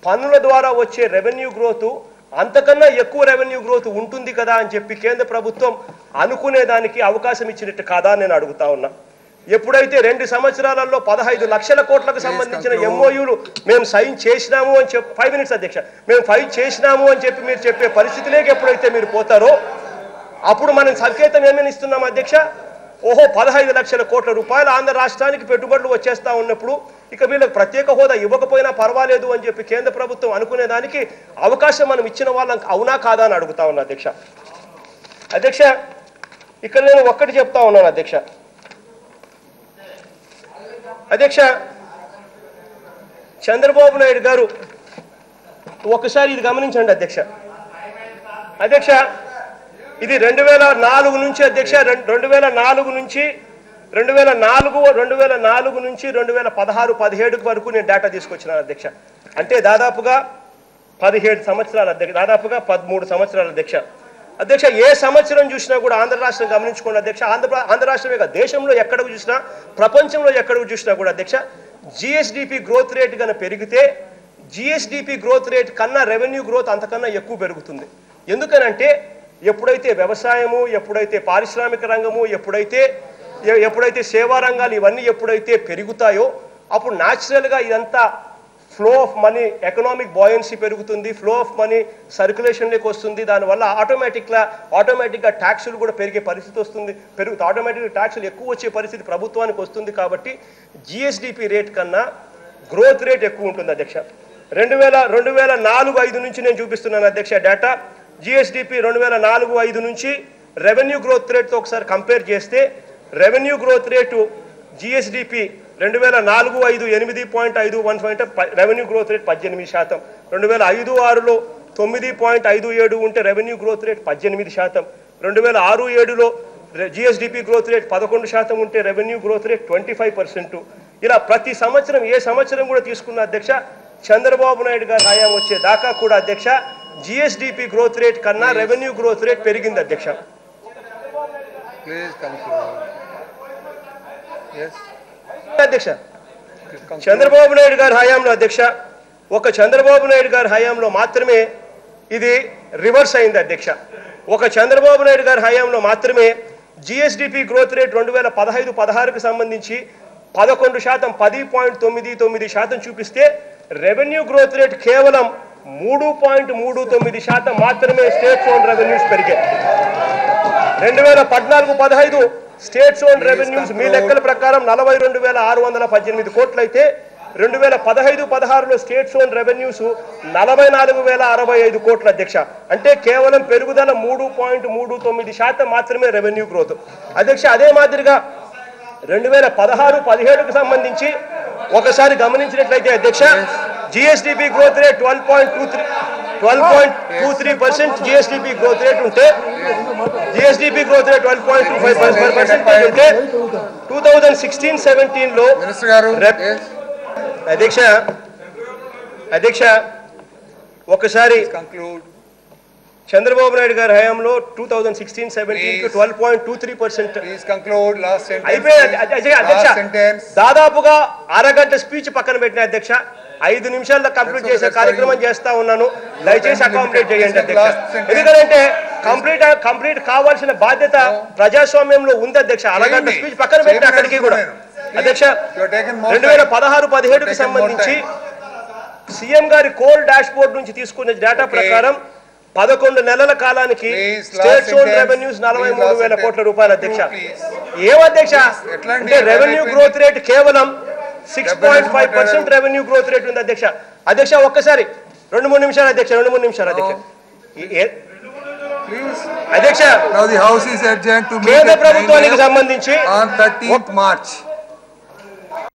పన్నుల ద్వారా వచ్చే రెవెన్యూ గ్రోత్ అంతకన్నా ఎక్కువ రెవెన్యూ గ్రోత్ ఉంటుంది కదా అని చెప్పి కేంద్ర ప్రభుత్వం అనుకునే దానికి అవకాశం ఇచ్చినట్టు కాదా అని నేను అడుగుతా ఉన్నా ఎప్పుడైతే రెండు సంవత్సరాలలో పదహైదు లక్షల కోట్లకు సంబంధించిన conclude. ఎంఓయూలు మేము సైన్ చేసినాము అని చెప్పి ఫైవ్ మినిట్స్ అధ్యక్ష మేము ఫైవ్ చేసినాము అని చెప్పి మీరు చెప్పే పరిస్థితిలోకి ఎప్పుడైతే మీరు పోతారో అప్పుడు మనం సంకేతం ఏమని ఇస్తున్నాం అధ్యక్ష ఓహో పదహైదు లక్షల కోట్ల రూపాయలు ఆంధ్ర రాష్ట్రానికి పెట్టుబడులు వచ్చేస్తా ఉన్నప్పుడు ఇక వీళ్ళకి ప్రత్యేక హోదా ఇవ్వకపోయినా పర్వాలేదు అని చెప్పి కేంద్ర ప్రభుత్వం అనుకునే దానికి అవకాశం మనం ఇచ్చిన వాళ్ళం అవునా కాదా అని అడుగుతా ఉన్నా అధ్యక్ష అధ్యక్ష ఇక్కడ నేను ఒక్కటి చెప్తా ఉన్నాను అధ్యక్ష అధ్యక్ష చంద్రబాబు నాయుడు గారు ఒకసారి ఇది గమనించండి అధ్యక్ష అధ్యక్ష ఇది రెండు వేల నాలుగు నుంచి అధ్యక్ష రెం- రెండు వేల నాలుగు నుంచి రెండు వేల నాలుగు రెండు వేల నాలుగు నుంచి రెండు వేల పదహారు పదిహేడు వరకు నేను డేటా తీసుకొచ్చినాను అధ్యక్ష అంటే దాదాపుగా పదిహేడు సంవత్సరాల అధ్యక్ష దాదాపుగా పదమూడు సంవత్సరాల అధ్యక్ష అధ్యక్ష ఏ సంవత్సరం చూసినా కూడా ఆంధ్ర రాష్ట్రం గమనించుకోండి అధ్యక్ష ఆంధ్ర ఆంధ్ర రాష్ట్రమే కాదు దేశంలో ఎక్కడికి చూసినా ప్రపంచంలో ఎక్కడికి చూసినా కూడా అధ్యక్ష జిఎస్డిపి గ్రోత్ రేట్ కనుక పెరిగితే జిఎస్డిపి గ్రోత్ రేట్ కన్నా రెవెన్యూ గ్రోత్ అంతకన్నా ఎక్కువ పెరుగుతుంది ఎందుకనంటే ఎప్పుడైతే వ్యవసాయము ఎప్పుడైతే పారిశ్రామిక రంగము ఎప్పుడైతే ఎ- ఎప్పుడైతే సేవా రంగాలు ఇవన్నీ ఎప్పుడైతే పెరుగుతాయో అప్పుడు న్యాచురల్గా ఇదంతా flow of money economic buoyancy పెరుగుతుంది ఫ్లో ఆఫ్ మనీ సర్క్యులేషన్లోకి వస్తుంది దానివల్ల ఆటోమేటిక్గా ఆటోమేటిక్గా ట్యాక్సులు కూడా పెరిగే పరిస్థితి వస్తుంది పెరుగు ఆటోమేటిక్గా ట్యాక్సులు ఎక్కువ వచ్చే పరిస్థితి ప్రభుత్వానికి వస్తుంది కాబట్టి జిఎస్డిపి రేట్ కన్నా గ్రోత్ రేట్ ఎక్కువ ఉంటుంది అధ్యక్ష రెండు వేల రెండు వేల నాలుగు ఐదు నుంచి నేను చూపిస్తున్నాను అధ్యక్ష డేటా జిఎస్డిపి రెండు వేల నాలుగు ఐదు నుంచి రెవెన్యూ గ్రోత్ రేట్తో ఒకసారి కంపేర్ చేస్తే రెవెన్యూ గ్రోత్ రేటు జిఎస్డిపి రెండు వేల నాలుగు ఐదు ఎనిమిది పాయింట్ ఐదు one point revenue growth rate పద్దెనిమిది శాతం రెండు వేల ఐదు ఆరులో తొమ్మిది పాయింట్ ఐదు ఏడు ఉంటే రెవెన్యూ గ్రోత్ రేట్ పద్దెనిమిది శాతం రెండు వేల ఆరు ఏడులో జిఎస్డిపి గ్రోత్ రేట్ పదకొండు శాతం ఉంటే revenue growth rate twenty five percent ఇలా ప్రతి సంవత్సరం ఏ సంవత్సరం కూడా తీసుకున్న అధ్యక్ష చంద్రబాబు నాయుడు గారు హయాం వచ్చే దాకా కూడా అధ్యక్ష జిఎస్డిపి గ్రోత్ రేట్ కన్నా రెవెన్యూ గ్రోత్ రేట్ పెరిగింది అధ్యక్ష Please conclude. Yes. అధ్యక్ష Please conclude. చంద్రబాబు నాయుడు గారి హయాంలో అధ్యక్ష ఒక చంద్రబాబు నాయుడు గారి హయాంలో మాత్రమే ఇది రివర్స్ అయింది అధ్యక్ష ఒక చంద్రబాబు నాయుడు గారి హయాంలో మాత్రమే జిఎస్డిపి గ్రోత్ రేట్ రెండు వేల పదహైదు పదహారుకు సంబంధించి పదకొండు శాతం పది పాయింట్ తొమ్మిది తొమ్మిది శాతం చూపిస్తే రెవెన్యూ గ్రోత్ రేట్ కేవలం మూడు పాయింట్ మూడు తొమ్మిది శాతం మాత్రమే స్టేట్ ఓన్ రెవెన్యూస్ పెరిగాయి రెండు వేల పద్నాలుగు పదహైదు స్టేట్స్ ఓన్ రెవెన్యూస్ మీ లెక్కల ప్రకారం నలభై రెండు వేల ఆరు వందల పద్దెనిమిది కోట్లయితే రెండు వేల పదహైదు పదహారులో స్టేట్స్ ఓన్ రెవెన్యూస్ నలభై నాలుగు వేల అరవై ఐదు కోట్ల అధ్యక్ష అంటే కేవలం పెరుగుదల మూడు పాయింట్ మూడు తొమ్మిది శాతం మాత్రమే రెవెన్యూ గ్రోత్ అధ్యక్ష అదే మాదిరిగా రెండు వేల పదహారు పదిహేడుకు సంబంధించి ఒకసారి గమనించినట్లయితే అధ్యక్ష GSDP growth rate twelve point two three twelve point two three percent GSDP growth rate ఉంటే GSDP growth rate twelve point two five percentage ఉంటే టూ థౌజండ్ సిక్స్టీన్ సెవెంటీన్లో Minister Garu. Rep- Yes. అధ్యక్ష అధ్యక్ష ఒకసారి Please conclude. చంద్రబాబు నాయుడు గారి హయాంలో two thousand sixteen seventeen Please. Twelve point two three percent Please conclude. Last sentence. అయిపోయింది please. అధ్యక్ష అధ్యక్ష Last sentence. దాదాపుగా అరగంట స్పీచ్ పక్కన పెట్టిన అధ్యక్ష ఐదు నిమిషాల్లో కంప్లీట్ That's చేసే okay, కార్యక్రమం sorry. చేస్తా ఉన్నాను దయచేసి time అకామిడేట్ limited. చేయండి Please take అధ్యక్ష last sentence. ఎందుకంటే కంప్లీట్ కంప్లీట్ కావాల్సిన బాధ్యత ప్రజాస్వామ్యంలో ఉంది అధ్యక్ష అరగంట చేయండి. స్పీచ్ పక్కన పెట్టిన చేయమని అక్కడికి కూడా అడుగుతున్నాను. అధ్యక్ష You are taking more రెండు వేల time. పదహారు పదిహేడుకి You are taking more సంబంధించి time. సీఎం గారి కోల్ డాష్ బోర్డ్ నుంచి తీసుకున్న డేటా Okay. ప్రకారం పదకొండు నెలల కాలానికి Please, last state own sentence. Revenues నలభై Please, మూడు last వేల sentence. కోట్ల రూపాయలు అధ్యక్ష Please. ఏం అధ్యక్ష ఎట్లాంటి అంటే రెవెన్యూ అయిపోయింది? గ్రోత్ రేట్ కేవలం సిక్స్ డెబ్బై పాయింట్ ఫైవ్ నిమిషాలు పర్సెంట్ రెవెన్యూ గ్రోత్ రేట్ ఉంది అధ్యక్ష అధ్యక్ష ఒక్కసారి రెండు మూడు నిమిషాలు అధ్యక్ష రెండు మూడు నిమిషాలు అధ్యక్ష ఈ- ఏ- Please. అధ్యక్ష Now the House is adjourned to meet కేంద్ర at 9 ప్రభుత్వానికి a.m. సంబంధించి on 13th March.